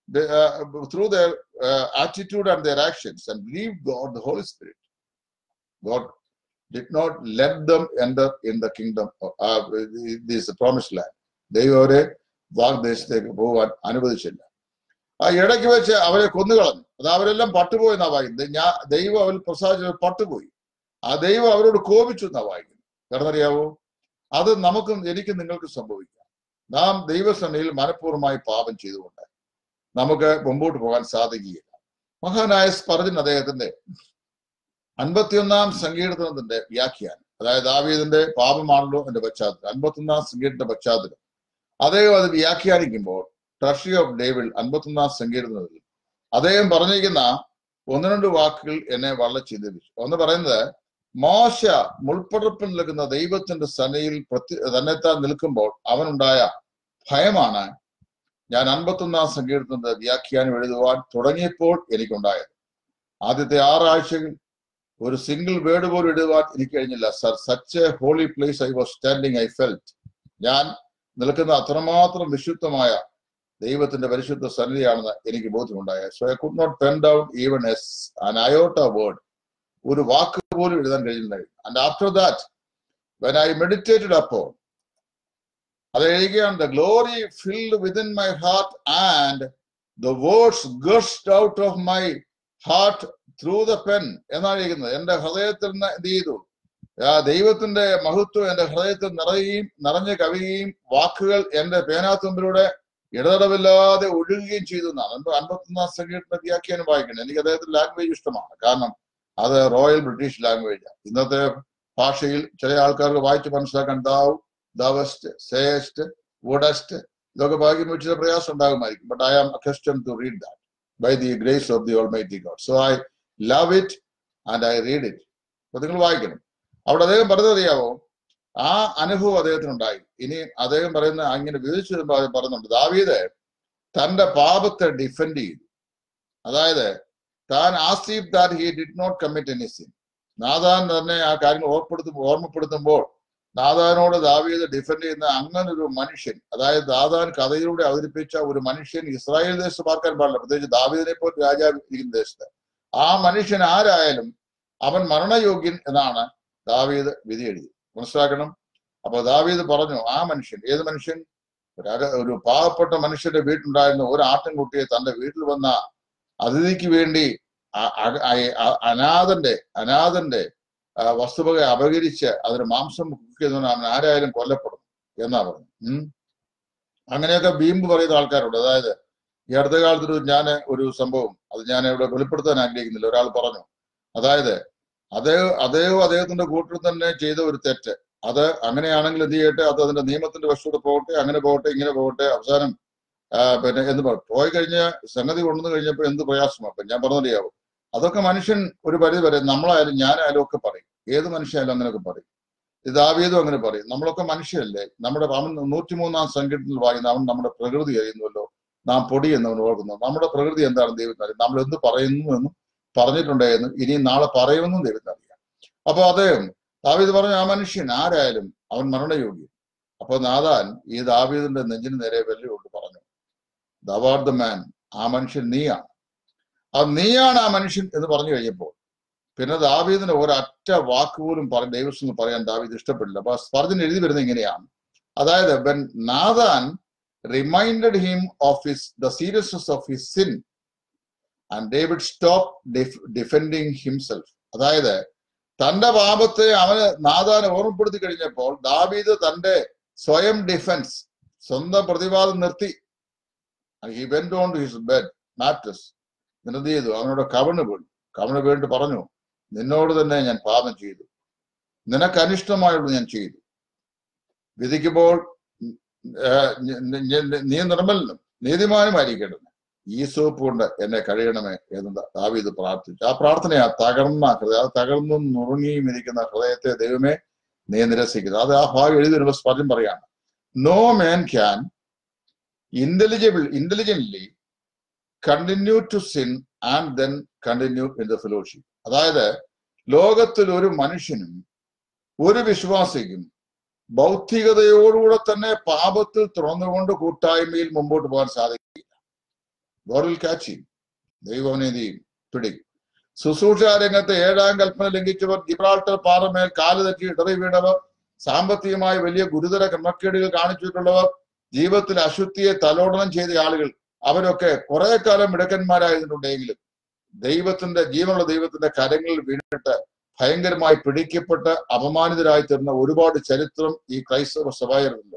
the, uh, through their uh, attitude and their actions and believe God, the Holy Spirit. God did not let them enter in the kingdom, of, uh, this promised land. ദൈവം അവരെ വാഗ്ദേശത്തേക്ക് പോകാൻ അനുവദിച്ചില്ല ആ ഇടയ്ക്ക് വെച്ച് അവരെ കൊന്നുകളഞ്ഞു അത് അവരെല്ലാം പട്ടുപോയി എന്നാ വായിക്കുന്നത് ഞാൻ ദൈവം അവരിൽ പ്രസാദിച്ചത് പട്ടുപോയി ആ ദൈവം അവരോട് കോപിച്ചു എന്നാ വായിക്കുന്നത് കാരണറിയാവോ അത് നമുക്കും എനിക്കും നിങ്ങൾക്കും സംഭവിക്കാം നാം ദൈവസന്നയിൽ മനഃപൂർവ്വമായി പാപം ചെയ്തുകൊണ്ട് നമുക്ക് മുമ്പോട്ട് പോകാൻ സാധിക്കുകയില്ല മഹാനായ സ്പർജൻ അദ്ദേഹത്തിന്റെ അൻപത്തിയൊന്നാം സങ്കീർത്തനത്തിന്റെ വ്യാഖ്യാനം അതായത് ദാവീദിന്റെ പാപമാണല്ലോ എന്റെ പശ്ചാത്തലം അൻപത്തൊന്നാം സങ്കീർത്തന്റെ പശ്ചാത്തലം അദ്ദേഹം അത് വ്യാഖ്യാനിക്കുമ്പോൾ ട്രഷറി ഓഫ് ഡേവിൾ അൻപത്തൊന്നാം സങ്കീർത്തനത്തിൽ അദ്ദേഹം പറഞ്ഞിരിക്കുന്ന ഒന്ന് രണ്ട് വാക്കുകൾ എന്നെ വളരെ ചിന്തിപ്പിച്ചു ഒന്ന് പറയുന്നത് മോശ മുൾപ്പടർപ്പിൽ നിൽക്കുന്ന ദൈവത്തിന്റെ സനയിൽ പ്രത്യ തന്നെത്താൻ നിൽക്കുമ്പോൾ അവനുണ്ടായ ഭയമാണ് ഞാൻ അൻപത്തൊന്നാം സങ്കീർത്തനത്തിന്റെ വ്യാഖ്യാനം എഴുതുവാൻ തുടങ്ങിയപ്പോൾ എനിക്കുണ്ടായത് ആദ്യത്തെ ആറാഴ്ചകൾ ഒരു സിംഗിൾ വേർഡ് പോലും എഴുതുവാൻ എനിക്ക് കഴിഞ്ഞില്ല sir such a holy place I was standing I felt ഞാൻ നിൽക്കുന്ന അത്രമാത്രം വിശുദ്ധമായ ദൈവത്തിന്റെ പരിശുദ്ധ സന്നിധിയാണെന്ന് എനിക്ക് ബോധ്യമുണ്ടായ so I could not pen down even as an iota word ഒരു വാക്ക് പോലും എഴുതാൻ കഴിയുന്നില്ല and after that when I meditated അപ്പോൾ അത് എഴുതുകയാണ് the glory filled within my heart and the words gushed out of my heart through the pen എന്നാണ് എഴുതുന്നത് എന്റെ ഹൃദയത്തിൽ നിന്ന് എന്ത് ചെയ്തു ആ ദൈവത്തിന്റെ മഹത്വം എന്റെ ഹൃദയത്തിൽ നിറയുകയും നിറഞ്ഞു കവിയുകയും വാക്കുകൾ എന്റെ പേനാത്തുമ്പിലൂടെ ഇടതടവില്ലാതെ ഒഴുകുകയും ചെയ്തു എന്നാണ് എന്റെ അൻപത്തൊന്നാം സങ്കീർത്തന വ്യാഖ്യാനം വായിക്കുന്നത് എനിക്ക് അദ്ദേഹത്തിന്റെ ലാംഗ്വേജ് ഇഷ്ടമാണ് കാരണം അത് റോയൽ ബ്രിട്ടീഷ് ലാംഗ്വേജാണ് ഇന്നത്തെ ഭാഷയിൽ ചില ആൾക്കാർക്ക് വായിച്ച് മനസ്സിലാക്കാൻ ദാവ് ദവസ്റ്റ് സേസ്റ്റ് വുഡസ്റ്റ് ഇതൊക്കെ വായിക്കുമ്പോൾ ചില പ്രയാസം ഉണ്ടാകുമായിരിക്കും but I am accustomed to read that by the grace of the almighty God so I love it and I read it അപ്പൊ നിങ്ങൾ വായിക്കണം അവിടെ അദ്ദേഹം പറഞ്ഞതറിയാവോ ആ അനുഭവം അദ്ദേഹത്തിനുണ്ടായി ഇനി അദ്ദേഹം പറയുന്ന അങ്ങനെ വിവരിച്ചു വരുമ്പോൾ അദ്ദേഹം പറയുന്നുണ്ട് ദാവീദ് തന്റെ പാപത്തെ ഡിഫെൻഡ് ചെയ്തു അതായത് താൻ as if that he did not commit any sin Nathan തന്നെ ആ കാര്യങ്ങൾ ഓർപ്പെടുത്തും ഓർമ്മപ്പെടുത്തുമ്പോൾ നാദാനോട് ദാവീദ് ഡിഫെൻഡ് ചെയ്യുന്ന അങ്ങനെ ഒരു മനുഷ്യൻ അതായത് ദാദാൻ കഥയിലൂടെ അവതരിപ്പിച്ച ഒരു മനുഷ്യൻ ഇസ്രായേൽ ദേശത്ത് പാർക്കാൻ പാടില്ല പ്രത്യേകിച്ച് ദാവീദിനെ പോലെ രാജാവ് ഇരിക്കുന്ന ദേശത്ത് ആ മനുഷ്യൻ ആരായാലും അവൻ മരണയോഗ്യൻ എന്നാണ് ദാവീദ് വിധി എഴുതി മനസ്സിലാക്കണം അപ്പൊ ദാവീദ് പറഞ്ഞു ആ മനുഷ്യൻ ഏത് മനുഷ്യൻ ഒരു അക- ഒരു പാവപ്പെട്ട മനുഷ്യന്റെ വീട്ടിലുണ്ടായിരുന്ന ഒരു ആട്ടിൻകുട്ടിയെ തന്റെ വീട്ടിൽ വന്ന അതിഥിക്ക് വേണ്ടി അ- അ- അ- അ- അനാഥന്റെ അനാഥന്റെ ആ, വസ്തുവക അപകരിച്ച് അതിന് മാംസം കുക്ക് ചെയ്തവൻ അവൻ ആരായാലും കൊല്ലപ്പെടും എന്നാ പറഞ്ഞു ഉം അങ്ങനെയൊക്കെ വീമ്പ് പറയുന്ന ആൾക്കാരുണ്ട് അതായത് ഈ അടുത്ത കാലത്തൊരു ഞാൻ ഒരു സംഭവം അത് ഞാൻ ഇവിടെ വെളിപ്പെടുത്താൻ ആഗ്രഹിക്കുന്നില്ല ഒരാൾ പറഞ്ഞു അതായത് അദ്ദേഹം അദ്ദേഹം അദ്ദേഹത്തിന്റെ കൂട്ടത്തിൽ തന്നെ ചെയ്ത ഒരു തെറ്റ് അത് അങ്ങനെയാണെങ്കിൽ എന്ത് ചെയ്യട്ടെ അത് അതിന്റെ നിയമത്തിന്റെ വശത്തൂടെ പോകട്ടെ അങ്ങനെ പോകട്ടെ ഇങ്ങനെ പോകട്ടെ അവസാനം ആ, പിന്നെ എന്ന് പറ- പോയി കഴിഞ്ഞ സംഗതി കൊണ്ടുവന്ന് കഴിഞ്ഞപ്പോൾ എന്ത് പ്രയാസമാണ് അപ്പൊ ഞാൻ പറഞ്ഞറിയാവോ അതൊക്കെ മനുഷ്യൻ ഒരു പരിധി വരെ നമ്മളായാലും ഞാനായാലും ഒക്കെ പറയും ഏത് മനുഷ്യനായാലും അങ്ങനെയൊക്കെ പറയും ഇത് ദാവീദും അങ്ങനെ പറയും നമ്മളൊക്കെ മനുഷ്യരല്ലേ നമ്മുടെ അവൻ നൂറ്റിമൂന്നാം സംഘടനയിൽ വായിക്കുന്ന അവൻ നമ്മുടെ പ്രകൃതി അറിയുന്നുവല്ലോ നാം പൊടി എന്നവൻ ഓർക്കുന്നു നമ്മുടെ പ്രകൃതി എന്താണ് ദൈവത്തിന് അറിയാം നമ്മൾ എന്ത് പറയുന്നു എന്നും പറഞ്ഞിട്ടുണ്ടായിരുന്നു ഇനി നാളെ പറയുമെന്നും ദൈവത്തിന് അറിയാം അപ്പൊ അദ്ദേഹം ദാവീദ് പറഞ്ഞു ആ മനുഷ്യൻ ആരായാലും അവൻ മരണയോഗ്യൻ അപ്പൊ നാദാൻ ഈ ദാവീദിന്റെ നെഞ്ചിന് നേരെ വെല്ലുകൊണ്ട് പറഞ്ഞു ദവാർ ദ മാൻ ആ മനുഷ്യൻ നീയാണ് ആ നീയാണ് ആ മനുഷ്യൻ എന്ന് പറഞ്ഞു കഴിഞ്ഞപ്പോൾ പിന്നെ ദാവീദിന് ഒരൊറ്റ വാക്ക് പോലും പറ ദൈവസ്ഥ പറയാൻ ദാവീദ് ഇഷ്ടപ്പെടില്ല അപ്പൊ സ്പർജൻ എഴുതി വരുന്നത് ഇങ്ങനെയാണ് അതായത് when Nathan reminded him of his the seriousness of his sin and David stop defending himself അതായത് തന്റെ പാപത്തെ അവന് നാദാനെ ഓർമ്മപ്പെടുത്തി കഴിഞ്ഞപ്പോൾ ദാവീദ് തന്റെ സ്വയം ഡിഫൻസ് സ്വന്തം പ്രതിവാദം നിർത്തി he went on to his bed mattress എന്ത് ചെയ്തു അവനോട് കവണ് വീണു കവണ് വീണിട്ട് പറഞ്ഞു നിന്നോട് തന്നെ ഞാൻ പാപം ചെയ്തു നിനക്ക് അനിഷ്ടമായുള്ളത് ഞാൻ ചെയ്തു വിധിക്കുമ്പോൾ ഏർ ഞ- ഞ- നീ നിർമ്മലനും നീതിമാനുമായിരിക്കേണ്ടത് ഈ സോപ്പ് കൊണ്ട് എന്നെ കഴിയണമേ എന്ന് ദാവീദ് പ്രാർത്ഥിച്ചു ആ പ്രാർത്ഥനയാ തകർന്ന ഹൃദയ ആ തകർന്നും നുറുങ്ങിയും ഇരിക്കുന്ന ഹൃദയത്തെ ദൈവമേ നീ നിരസിക്കുന്നു അത് ആ ഭാഗം എഴുതി വരുമ്പോൾ സ്പർജം പറയാണ് no man can intelligible intelligently continue to sin and then continue in the fellowship അതായത് ലോകത്തിൽ ഒരു മനുഷ്യനും ഒരു വിശ്വാസിക്കും ഭൗതികതയോടുകൂടെ തന്നെ പാപത്തിൽ തുറന്നുകൊണ്ട് കൂട്ടായ്മയിൽ മുമ്പോട്ട് പോകാൻ സാധിക്കില്ല ഗോഡ് വിൽ കാച്ച് ഹിം ദൈവം അവനെ എന്ത് ചെയ്യും പിടിക്കും ശുശ്രൂഷ രംഗത്ത് ഏഴാം കൽപ്പന ലംഘിച്ചവർ ജിബ്രാൾട്ടർ പാറമേൽ കാല് തെറ്റി ഇടറി വീണവർ സാമ്പത്തികമായി വലിയ ഗുരുതര ക്രമക്കേടുകൾ കാണിച്ചിട്ടുള്ളവർ ജീവിതത്തിൽ അശുദ്ധിയെ തലോടനം ചെയ്ത ആളുകൾ അവരൊക്കെ കുറെ കാലം മിടുക്കന്മാരായിരുന്നുണ്ടെങ്കിലും ദൈവത്തിന്റെ ജീവനുള്ള ദൈവത്തിന്റെ കരങ്ങളിൽ വീണിട്ട് ഭയങ്കരമായി പിടിക്കപ്പെട്ട് അപമാനിതരായി തീർന്ന ഒരുപാട് ചരിത്രം ഈ ക്രൈസ്തവ സഭയിലുണ്ട്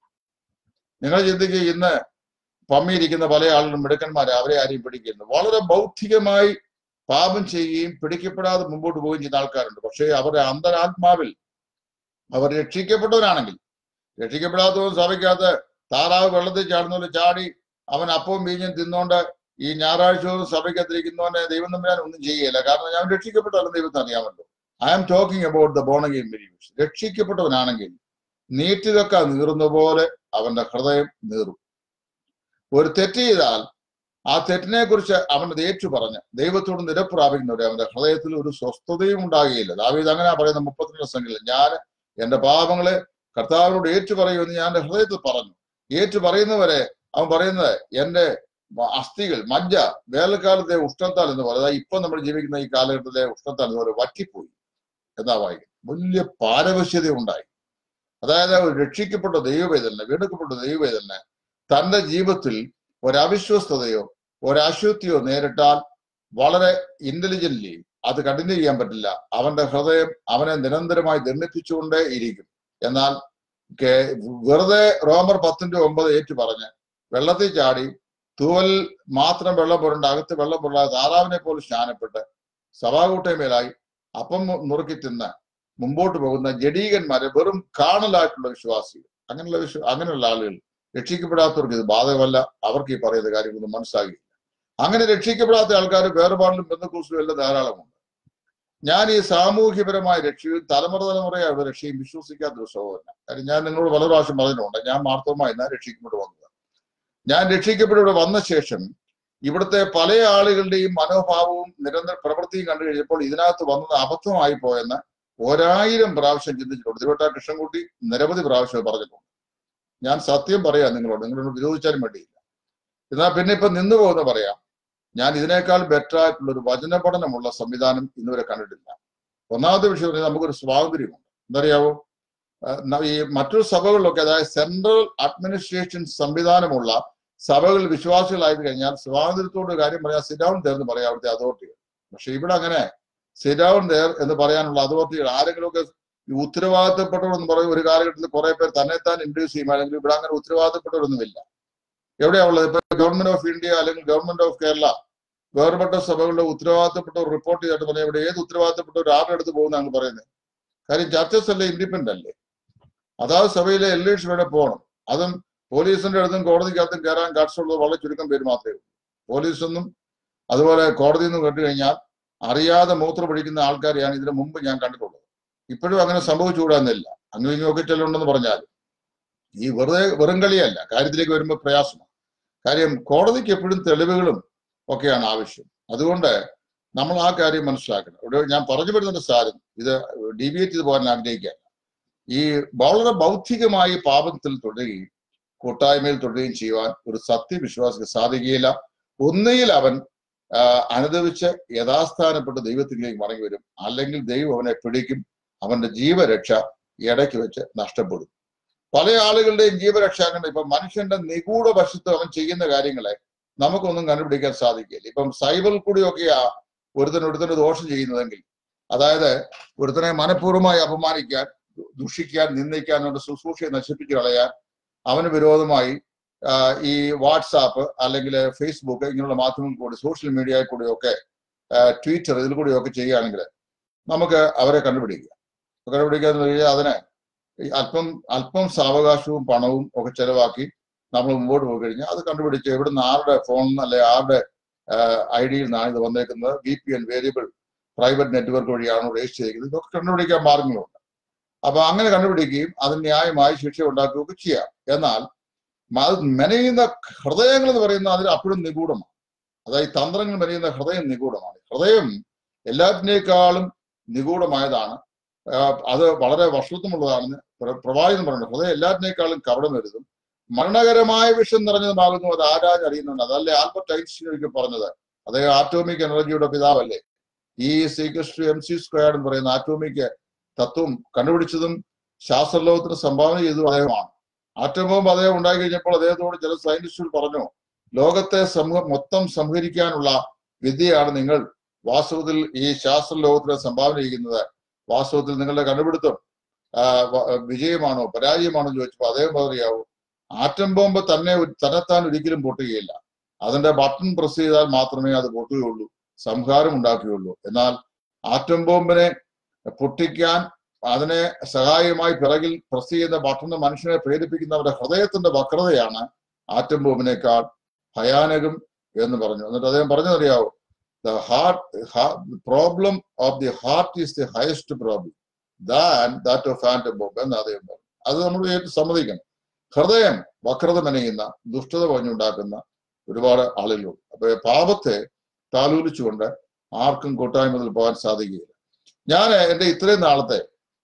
നിങ്ങൾ ചിന്തിക്കുക ഇന്ന് പമ്മിയിരിക്കുന്ന പല ആളുകളും മിടുക്കന്മാരെ അവരെ ആരെയും പിടിക്കുന്നു വളരെ ബൗദ്ധികമായി പാപം ചെയ്യുകയും പിടിക്കപ്പെടാതെ മുമ്പോട്ട് പോവുകയും ചെയ്യുന്ന ആൾക്കാരുണ്ട് പക്ഷേ അവരുടെ അന്തരാത്മാവിൽ അവർ രക്ഷിക്കപ്പെട്ടവരാണെങ്കിൽ രക്ഷിക്കപ്പെടാത്തവർ സഭയ്ക്കകത്ത് താറാവ് വെള്ളത്തിൽ ചാടുന്നവര് ചാടി അവൻ അപ്പവും ബീജം തിന്നോണ്ട് ഈ ഞായറാഴ്ച തോറും സഭയ്ക്കകത്തിരിക്കുന്നവനെ ദൈവം തമ്മിൽ ഒന്നും ചെയ്യുകയില്ല കാരണം ഞാൻ രക്ഷിക്കപ്പെട്ടവരും ദൈവത്തിന് അറിയാമല്ലോ I am talking about the born again believers രക്ഷിക്കപ്പെട്ടവനാണെങ്കിൽ നീറ്റിലൊക്കെ നീറുന്ന പോലെ അവന്റെ ഹൃദയം നീറും ഒരു തെറ്റ് ചെയ്താൽ ആ തെറ്റിനെ കുറിച്ച് അവന്റെ ഏറ്റു പറഞ്ഞ് ദൈവത്തോട് നിരപ്രാപിക്കുന്നവരെ അവന്റെ ഹൃദയത്തിൽ ഒരു സ്വസ്ഥതയും ഉണ്ടാകുകയില്ല ദാവീദ് അങ്ങനെ പറയുന്ന മുപ്പത്തിരണ്ട് സംഖ്യയിൽ ഞാൻ എന്റെ പാപങ്ങളെ കർത്താവിനോട് ഏറ്റു പറയുമെന്ന് ഞാൻ എന്റെ ഹൃദയത്തിൽ പറഞ്ഞു ഏറ്റു പറയുന്നവരെ അവൻ പറയുന്നത് എന്റെ അസ്ഥികൾ മജ്ജ വേനൽക്കാലത്തെ ഉഷ്ണത്താൽ എന്ന് പറയുന്നത് ഇപ്പൊ നമ്മൾ ജീവിക്കുന്ന ഈ കാലഘട്ടത്തിലെ ഉഷ്ണത്താൽ എന്ന് പറയുന്നത് വറ്റിപ്പോയി എന്നാ വായിക്കുന്നത് വലിയ പാരവശ്യത ഉണ്ടായി അതായത് ഒരു രക്ഷിക്കപ്പെട്ട ദൈവവേദന വീണ്ടെടുക്കപ്പെട്ട ദൈവവേദന തന്റെ ജീവിതത്തിൽ ഒരവിശ്വസ്തതയോ ഒരശുദ്ധിയോ നേരിട്ടാൽ വളരെ ഇന്റലിജന്റ്ലി അത് കണ്ടിന്യൂ ചെയ്യാൻ പറ്റില്ല അവന്റെ ഹൃദയം അവനെ നിരന്തരമായി ദണ്ഡിപ്പിച്ചുകൊണ്ടേ ഇരിക്കും എന്നാൽ വെറുതെ റോമർ പത്തിന്റെ ഒമ്പത് ഏറ്റു പറഞ്ഞ് വെള്ളത്തിൽ ചാടി തൂവൽ മാത്രം വെള്ളം പുരണ്ട് അകത്ത് വെള്ളം പുരണ്ടാതെ താറാവിനെ പോലെ സ്നാനപ്പെട്ട് സഭാകൂട്ടമേലായി അപ്പം നുറുക്കി തിന്ന് മുമ്പോട്ട് പോകുന്ന ജഡീകന്മാരെ വെറും കാണലായിട്ടുള്ള വിശ്വാസികൾ അങ്ങനെയുള്ള വിശ്വ അങ്ങനെയുള്ള ആളുകൾ രക്ഷിക്കപ്പെടാത്തവർക്ക് ഇത് ബാധകമല്ല അവർക്ക് ഈ പറയുന്ന കാര്യങ്ങളൊന്നും മനസ്സിലാകില്ല അങ്ങനെ രക്ഷിക്കപ്പെടാത്ത ആൾക്കാർ വേറുപാടിലും ബന്ധുക്കൂസിലും എല്ലാം ധാരാളമുണ്ട് ഞാൻ ഈ സാമൂഹ്യപരമായ രക്ഷയും തലമുറ തലമുറയായുള്ള രക്ഷയും വിശ്വസിക്കാത്ത ഒരു സഹോദരന കാര്യം ഞാൻ നിങ്ങളോട് പല പ്രാവശ്യം പറഞ്ഞിട്ടുണ്ട് ഞാൻ മാർത്തവുമായി ഞാൻ രക്ഷിക്കപ്പെട്ട് വന്നത് ഞാൻ രക്ഷിക്കപ്പെട്ട് ഇവിടെ വന്ന ശേഷം ഇവിടുത്തെ പല ആളുകളുടെയും മനോഭാവവും നിരന്തര പ്രവൃത്തിയും കണ്ടു കഴിഞ്ഞപ്പോൾ ഇതിനകത്ത് വന്നത് അബദ്ധമായി പോയെന്ന് ഒരായിരം പ്രാവശ്യം ചിന്തിച്ചിട്ടുണ്ട് തിരുവട്ട കൃഷ്ണൻകുട്ടി നിരവധി പ്രാവശ്യം പറഞ്ഞിട്ടുണ്ട് ഞാൻ സത്യം പറയാം നിങ്ങളോട് നിങ്ങളോട് വിരോധിച്ചാലും വേണ്ടിയില്ല എന്നാൽ പിന്നെ ഇപ്പൊ നിന്നു പോകുന്ന പറയാം ഞാൻ ഇതിനേക്കാൾ ബെറ്റർ ആയിട്ടുള്ള ഒരു വചന പഠനമുള്ള സംവിധാനം ഇന്നുവരെ കണ്ടിട്ടില്ല ഒന്നാമത്തെ വിഷയം നമുക്കൊരു സ്വാതന്ത്ര്യമുണ്ട് എന്തറിയാവോ ഈ മറ്റൊരു സഭകളിലൊക്കെ അതായത് സെൻട്രൽ അഡ്മിനിസ്ട്രേഷൻ സംവിധാനമുള്ള സഭകൾ വിശ്വാസികളായി കഴിഞ്ഞാൽ സ്വാതന്ത്ര്യത്തോട് കാര്യം പറയാൻ സിഡൌൺ തേർ എന്ന് പറയാം അവിടുത്തെ അതോറിറ്റികൾ പക്ഷെ ഇവിടെ അങ്ങനെ സിഡൌൺ തേർ എന്ന് പറയാനുള്ള അതോറിറ്റികൾ ആരെങ്കിലുമൊക്കെ ഈ ഉത്തരവാദിത്തപ്പെട്ടവരെന്ന് പറയും ഒരു കാലഘട്ടത്തിൽ കുറെ പേർ തന്നെത്താൻ ഇൻട്രൊഡ്യൂസ് ചെയ്യും അല്ലെങ്കിൽ ഇവിടെ അങ്ങനെ ഉത്തരവാദിത്തപ്പെട്ടവരൊന്നുമില്ല എവിടെയാ ഉള്ളത് ഇപ്പൊ ഗവൺമെന്റ് ഓഫ് ഇന്ത്യ അല്ലെങ്കിൽ ഗവൺമെന്റ് ഓഫ് കേരള വേർപെട്ട സഭകളുടെ ഉത്തരവാദിത്തപ്പെട്ടവർ റിപ്പോർട്ട് ചെയ്തിട്ട് പറഞ്ഞാൽ ഇവിടെ ഏത് ഉത്തരവാദിത്തപ്പെട്ടവർ ആരുടെ അടുത്ത് പോകുന്നതാണ് പറയുന്നത് കാര്യം ചർച്ചസ് അല്ലേ ഇൻഡിപെൻഡന്റ് അല്ലേ അതാത് സഭയിലെ എൽഡേഴ്സ് വേണേ പോകണം അതും പോലീസിന്റെ അടുത്തും കോടതിക്കകത്തും കയറാൻ കാഴ്ചയുള്ളത് വളരെ ചുരുക്കം പേര് മാത്രമേ ഉള്ളൂ പോലീസൊന്നും അതുപോലെ കോടതിയിൽ നിന്നും കേട്ട് കഴിഞ്ഞാൽ അറിയാതെ മൂത്രം പിടിക്കുന്ന ആൾക്കാരെയാണ് ഇതിനു മുമ്പ് ഞാൻ കണ്ടിട്ടുള്ളത് ഇപ്പോഴും അങ്ങനെ സംഭവിച്ചുകൂടാന്നില്ല അങ്ങ് ഇങ്ങൊക്കെ ചെല്ലുണ്ടെന്ന് പറഞ്ഞാൽ ഈ വെറുതെ വെറും കളിയല്ല കാര്യത്തിലേക്ക് വരുമ്പോൾ പ്രയാസമാണ് കാര്യം കോടതിക്ക് എപ്പോഴും തെളിവുകളും ഒക്കെയാണ് ആവശ്യം അതുകൊണ്ട് നമ്മൾ ആ കാര്യം മനസ്സിലാക്കണം ഇവിടെ ഞാൻ പറഞ്ഞു വരുന്നൊരു സാരം ഇത് ഡീവിയേറ്റ് ചെയ്ത് പോകാൻ ആഗ്രഹിക്കുകയല്ല ഈ വളരെ ബൗദ്ധികമായി പാപത്തിൽ തുടരുകയും കൂട്ടായ്മയിൽ തുടരുകയും ചെയ്യുവാൻ ഒരു സത്യവിശ്വാസിക്ക് സാധിക്കുകയില്ല ഒന്നുകിൽ അവൻ അനുദവിച്ച് യഥാസ്ഥാനപ്പെട്ട് ദൈവത്തിലേക്ക് മടങ്ങി വരും അല്ലെങ്കിൽ ദൈവം അവനെ പിടിക്കും അവന്റെ ജീവരക്ഷ ഇടയ്ക്ക് വെച്ച് നഷ്ടപ്പെടും പല ആളുകളുടെയും ജീവരക്ഷ അങ്ങനെ ഇപ്പൊ മനുഷ്യന്റെ നിഗൂഢ വശത്ത് അവൻ ചെയ്യുന്ന കാര്യങ്ങളെ നമുക്കൊന്നും കണ്ടുപിടിക്കാൻ സാധിക്കില്ല ഇപ്പം സൈബറിൽ കൂടിയൊക്കെയാ ഒരുത്തൻ ഒരുത്തന് ദോഷം ചെയ്യുന്നതെങ്കിൽ അതായത് ഒരുത്തനെ മനഃപൂർവ്വമായി അപമാനിക്കാൻ ദുഷിക്കാൻ നിന്ദിക്കാൻ അവന്റെ ശുശ്രൂഷയെ നശിപ്പിച്ചു കളയാൻ അവന് വിരോധമായി ഈ വാട്സാപ്പ് അല്ലെങ്കിൽ ഫേസ്ബുക്ക് ഇങ്ങനെയുള്ള മാധ്യമങ്ങളിൽ കൂടി സോഷ്യൽ മീഡിയയിൽ കൂടിയൊക്കെ ട്വിറ്റർ ഇതിൽ കൂടിയൊക്കെ ചെയ്യുകയാണെങ്കിൽ നമുക്ക് അവരെ കണ്ടുപിടിക്കുക കണ്ടുപിടിക്കുക എന്ന് കഴിഞ്ഞാൽ അതിന് അല്പം അല്പം സാവകാശവും പണവും ഒക്കെ ചെലവാക്കി നമ്മൾ മുമ്പോട്ട് പോയി കഴിഞ്ഞാൽ അത് കണ്ടുപിടിച്ച് എവിടുന്ന് ആരുടെ ഫോണിൽ അല്ലെ ആരുടെ ഐ ഡിയിൽ നിന്നാണ് ഇത് വന്നേക്കുന്നത് V P N variable private network വഴിയാണോ രജിസ്റ്റർ ചെയ്തിരിക്കുന്നത് ഇതൊക്കെ കണ്ടുപിടിക്കാൻ മാർഗങ്ങളുണ്ട് അപ്പൊ അങ്ങനെ കണ്ടുപിടിക്കുകയും അതിന് ന്യായമായി ശിക്ഷ ഉണ്ടാക്കുകയൊക്കെ ചെയ്യാം എന്നാൽ മെനയുന്ന ഹൃദയങ്ങൾ എന്ന് പറയുന്നത് അതിൽ അപ്പോഴും നിഗൂഢമാണ് അതായത് തന്ത്രങ്ങൾ മെനയുന്ന ഹൃദയം നിഗൂഢമാണ് ഹൃദയം എല്ലാറ്റിനേക്കാളും നിഗൂഢമായതാണ് അത് വളരെ വർഷത്വമുള്ളതാണെന്ന് പ്രവാചകൻ പറയുന്നത് ഹൃദയം എല്ലാറ്റിനേക്കാളും കപടം വരുതും മരണകരമായ വിഷം നിറഞ്ഞതുമാകുന്നു അത് ആരാഞ്ഞ് അറിയുന്നുണ്ട് അതല്ലേ ആൽബർട്ട് ഐൻസ്റ്റീൻ ഒരിക്കൽ പറഞ്ഞത് അദ്ദേഹം ആറ്റോമിക് എനർജിയുടെ പിതാവല്ലേ ഈ സീക്വസ് ടു എം സി സ്ക്വയർഡ് എന്ന് പറയുന്ന ആറ്റോമിക് തത്വം കണ്ടുപിടിച്ചതും ശാസ്ത്രലോകത്തിന് സംഭാവന ചെയ്തതും അദ്ദേഹമാണ് ആറ്റം ബോംബ് അദ്ദേഹം ഉണ്ടാക്കി കഴിഞ്ഞപ്പോൾ അദ്ദേഹത്തോട് ചില സയന്റിസ്റ്റുകൾ പറഞ്ഞു ലോകത്തെ സമൂഹ മൊത്തം സംഹരിക്കാനുള്ള വിദ്യയാണ് നിങ്ങൾ വാസ്തവത്തിൽ ഈ ശാസ്ത്ര ലോകത്തിന് സംഭാവന ചെയ്യുന്നത് വാസ്തവത്തിൽ നിങ്ങളുടെ കണ്ടുപിടുത്തം ആ, വ- വിജയമാണോ പരാജയമാണോ എന്ന് ചോദിച്ചപ്പോൾ അദ്ദേഹം പറയാവൂ ആറ്റം ബോംബ് തന്നെ ഒരു- തന്നെത്താൻ ഒരിക്കലും പൊട്ടുകയില്ല അതിന്റെ ബട്ടൺ പ്രസ് ചെയ്താൽ മാത്രമേ അത് പൊട്ടുകയുള്ളൂ സംഹാരം ഉണ്ടാക്കുകയുള്ളൂ എന്നാൽ ആറ്റം ബോംബിനെ പൊട്ടിക്കാൻ അതിനെ സഹായമായി പിറകിൽ പ്രസ് ചെയ്യുന്ന ബട്ടൺ മനുഷ്യനെ പ്രേരിപ്പിക്കുന്നവരുടെ ഹൃദയത്തിന്റെ വക്രതയാണ് ആറ്റം ബോംബിനേക്കാൾ ഭയാനകം എന്ന് പറഞ്ഞു എന്നിട്ട് അദ്ദേഹം പറഞ്ഞതറിയാവോ the heart problem of the heart is the highest problem than that of atom bomb എന്ന് അദ്ദേഹം പറഞ്ഞു അത് നമ്മൾ ഏറ്റു സമ്മതിക്കണം ഹൃദയം വക്രത മെനയുന്ന ദുഷ്ടത പറഞ്ഞുണ്ടാക്കുന്ന ഒരുപാട് ആളുകളുണ്ട് അപ്പൊ പാപത്തെ താലൂലിച്ചുകൊണ്ട് ആർക്കും കൂട്ടായ്മയിൽ പോകാൻ സാധിക്കുകയില്ല ഞാൻ എന്റെ ഇത്രയും നാളത്തെ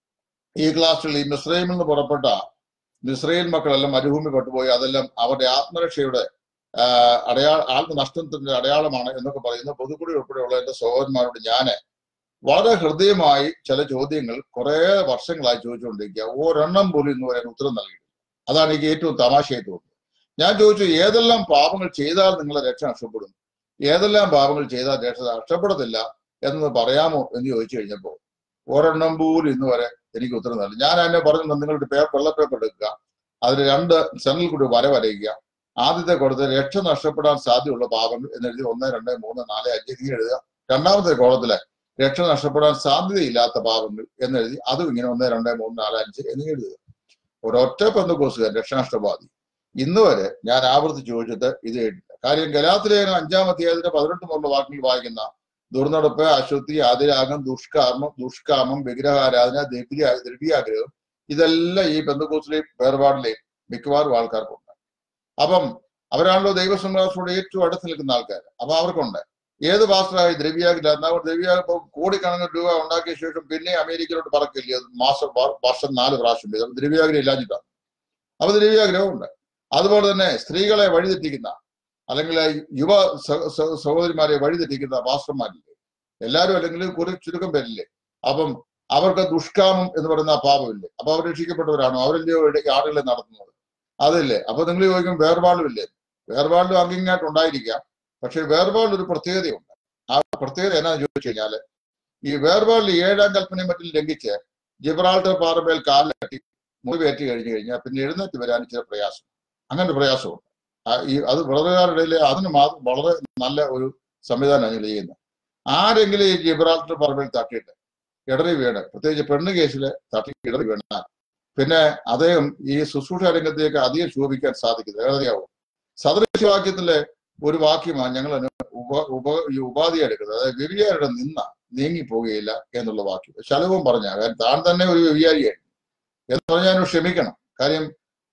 ഈ ക്ലാസ്സിൽ ഈ മിസ്രൈമിൽ നിന്ന് പുറപ്പെട്ട മിസ്രൈൽ മക്കളെല്ലാം മരുഭൂമി പെട്ടുപോയി അതെല്ലാം അവരുടെ ആത്മരക്ഷയുടെ ആ, അടയാള ആത്മനഷ്ടത്തിന്റെ അടയാളമാണ് എന്നൊക്കെ പറയുന്ന പൊതുക്കുടി ഉൾപ്പെടെയുള്ള എന്റെ സഹോദരന്മാരോട് ഞാന് വളരെ ഹൃദയമായി ചില ചോദ്യങ്ങൾ കുറെ വർഷങ്ങളായി ചോദിച്ചുകൊണ്ടിരിക്കുക ഒരെണ്ണം പോലും ഇന്ന് വരെ ഉത്തരം നൽകിയിട്ടില്ല അതാണ് എനിക്ക് ഏറ്റവും തമാശയായി തോന്നുന്നത് ഞാൻ ചോദിച്ചു ഏതെല്ലാം പാപങ്ങൾ ചെയ്താൽ നിങ്ങളെ രക്ഷ നഷ്ടപ്പെടും ഏതെല്ലാം പാപങ്ങൾ ചെയ്താൽ രക്ഷ നഷ്ടപ്പെടത്തില്ല എന്ന് പറയാമോ എന്ന് ചോദിച്ചു കഴിഞ്ഞപ്പോൾ ഒരെണ്ണം പോലും ഇന്ന് വരെ എനിക്ക് ഉത്തരം നൽകി ഞാൻ എന്നെ പറഞ്ഞു നിങ്ങളുടെ പേപ്പർ വെള്ള പേപ്പർ എടുക്കുക അതിൽ രണ്ട് സെന്റിൽ കൂടി വര വരയ്ക്കുക ആദ്യത്തെ കോളത്തിൽ രക്ഷ നഷ്ടപ്പെടാൻ സാധ്യതയുള്ള പാപങ്ങൾ എന്നെഴുതി ഒന്ന് രണ്ട് മൂന്ന് നാല് അഞ്ച് ഇങ്ങനെ എഴുതുക രണ്ടാമത്തെ കോളത്തിലെ രക്ഷ നഷ്ടപ്പെടാൻ സാധ്യതയില്ലാത്ത പാപങ്ങൾ എന്നെഴുതി അതും ഇങ്ങനെ ഒന്ന് രണ്ട് മൂന്ന് നാല് അഞ്ച് എന്നിങ്ങനെ എഴുതുക ഒരൊറ്റ പെന്തക്കോസുകാരൻ രക്ഷനഷ്ടബാധി ഇന്ന് വരെ ഞാൻ ആവർത്തിച്ച് ചോദിച്ചിട്ട് ഇത് എഴുതില്ല കാര്യം ഗലാത്തിലേഖനം അഞ്ചാം അധ്യായത്തിന്റെ പതിനെട്ട് മുതലുള്ള വാക്കുകൾ വായിക്കുന്ന ദുർനടപ്പ് അശുദ്ധി അതിരാഗം ദുഷ്കാമം ദുഷ്കാമം വിഗ്രഹാരാധന ദ്രവ്യ ദ്രവ്യാഗ്രഹം ഇതെല്ലാം ഈ പെന്തക്കോസിലെയും വേർപാടിലെയും മിക്കവാറും ആൾക്കാർക്കുണ്ട് അപ്പം അവരാണല്ലോ ദൈവസംഘത്തോട് ഏറ്റവും അടുത്ത് നിൽക്കുന്ന ആൾക്കാർ അപ്പൊ അവർക്കുണ്ട് ഏത് പാസ്റ്ററായി ദ്രവ്യാഗ്രഹം എന്നാൽ ദ്രവ്യ ഇപ്പൊ കോടിക്കണക്കിന് രൂപ ഉണ്ടാക്കിയ ശേഷം പിന്നെ അമേരിക്കയിലോട്ട് പറക്കില്ല അത് മാസം വ- വർഷം നാല് പ്രാവശ്യം വീതം ദ്രവ്യാഗ്രഹം ഇല്ലാഞ്ഞിട്ടാണ് അപ്പൊ ദ്രവ്യാഗ്രഹം ഉണ്ട് അതുപോലെ തന്നെ സ്ത്രീകളെ വഴിതെറ്റിക്കുന്ന അല്ലെങ്കിൽ യുവ സഹ- സഹ- സഹോദരിമാരെ വഴിതെറ്റിക്കുന്ന പാസ്റ്റർമാരില്ലേ എല്ലാവരും അല്ലെങ്കിൽ കുറെ ചുരുക്കം പേരില്ലേ അപ്പം അവർക്ക് ദുഷ്കാമം എന്ന് പറയുന്ന ആ പാപമില്ലേ അപ്പൊ അവർ രക്ഷിക്കപ്പെട്ടവരാണോ അവരല്ലയോ ഇവിടെ ഈ ആളുകളെ നടത്തുന്നത് അതില്ലേ അപ്പൊ നിങ്ങൾ ചോദിക്കും വേർപാടുമില്ലേ വേർപാടിലും അങ്ങിങ്ങായിട്ട് ഉണ്ടായിരിക്കാം പക്ഷെ വേർപാടിൽ ഒരു പ്രത്യേകതയുണ്ട് ആ പ്രത്യേകത എന്നാന്ന് ചോദിച്ചു കഴിഞ്ഞാല് ഈ വേർപാടിൽ ഏഴാം കൽപ്പനയും മറ്റും ലംഘിച്ച് ജിബ്രാൾട്ടർ പാറമേൽ കാലിലട്ടി മുറിവേറ്റ് കഴിഞ്ഞു കഴിഞ്ഞാൽ പിന്നെ എഴുന്നേറ്റ് വരാൻ ചില പ്രയാസം അങ്ങനെ ഒരു പ്രയാസമുണ്ട് ആ ഈ അത് വ്രതകാരുടെ ഇടയിൽ അതിന് മാത്രം വളരെ നല്ല ഒരു സംവിധാനമാണ് ഞങ്ങൾ ചെയ്യുന്നത് ആരെങ്കിലും ഈ ജിബ്രാൾട്ടർ പാറമേൽ തട്ടിയിട്ട് ഇടറി വീണ് പ്രത്യേകിച്ച് പെണ്ണ് കേസിൽ തട്ടി ഇടറി വീണാൽ പിന്നെ അദ്ദേഹം ഈ ശുശ്രൂഷ രംഗത്തേക്ക് അധികം ശോഭിക്കാൻ സാധിക്കുന്നത് ഏറിയാവും സദൃശവാക്യത്തിലെ ഒരു വാക്യമാണ് ഞങ്ങൾ അതിന് ഉപ ഉപ ഈ ഉപാധി എടുക്കുന്നത് അതായത് വ്യവിചാരിയുടെ നിന്ന നീങ്ങിപ്പോവുകയില്ല എന്നുള്ള വാക്യം ശലവും പറഞ്ഞ കാര്യം താൻ തന്നെ ഒരു വ്യവിചാരിയായി എന്ന് പറഞ്ഞാൽ ഞാൻ ക്ഷമിക്കണം കാര്യം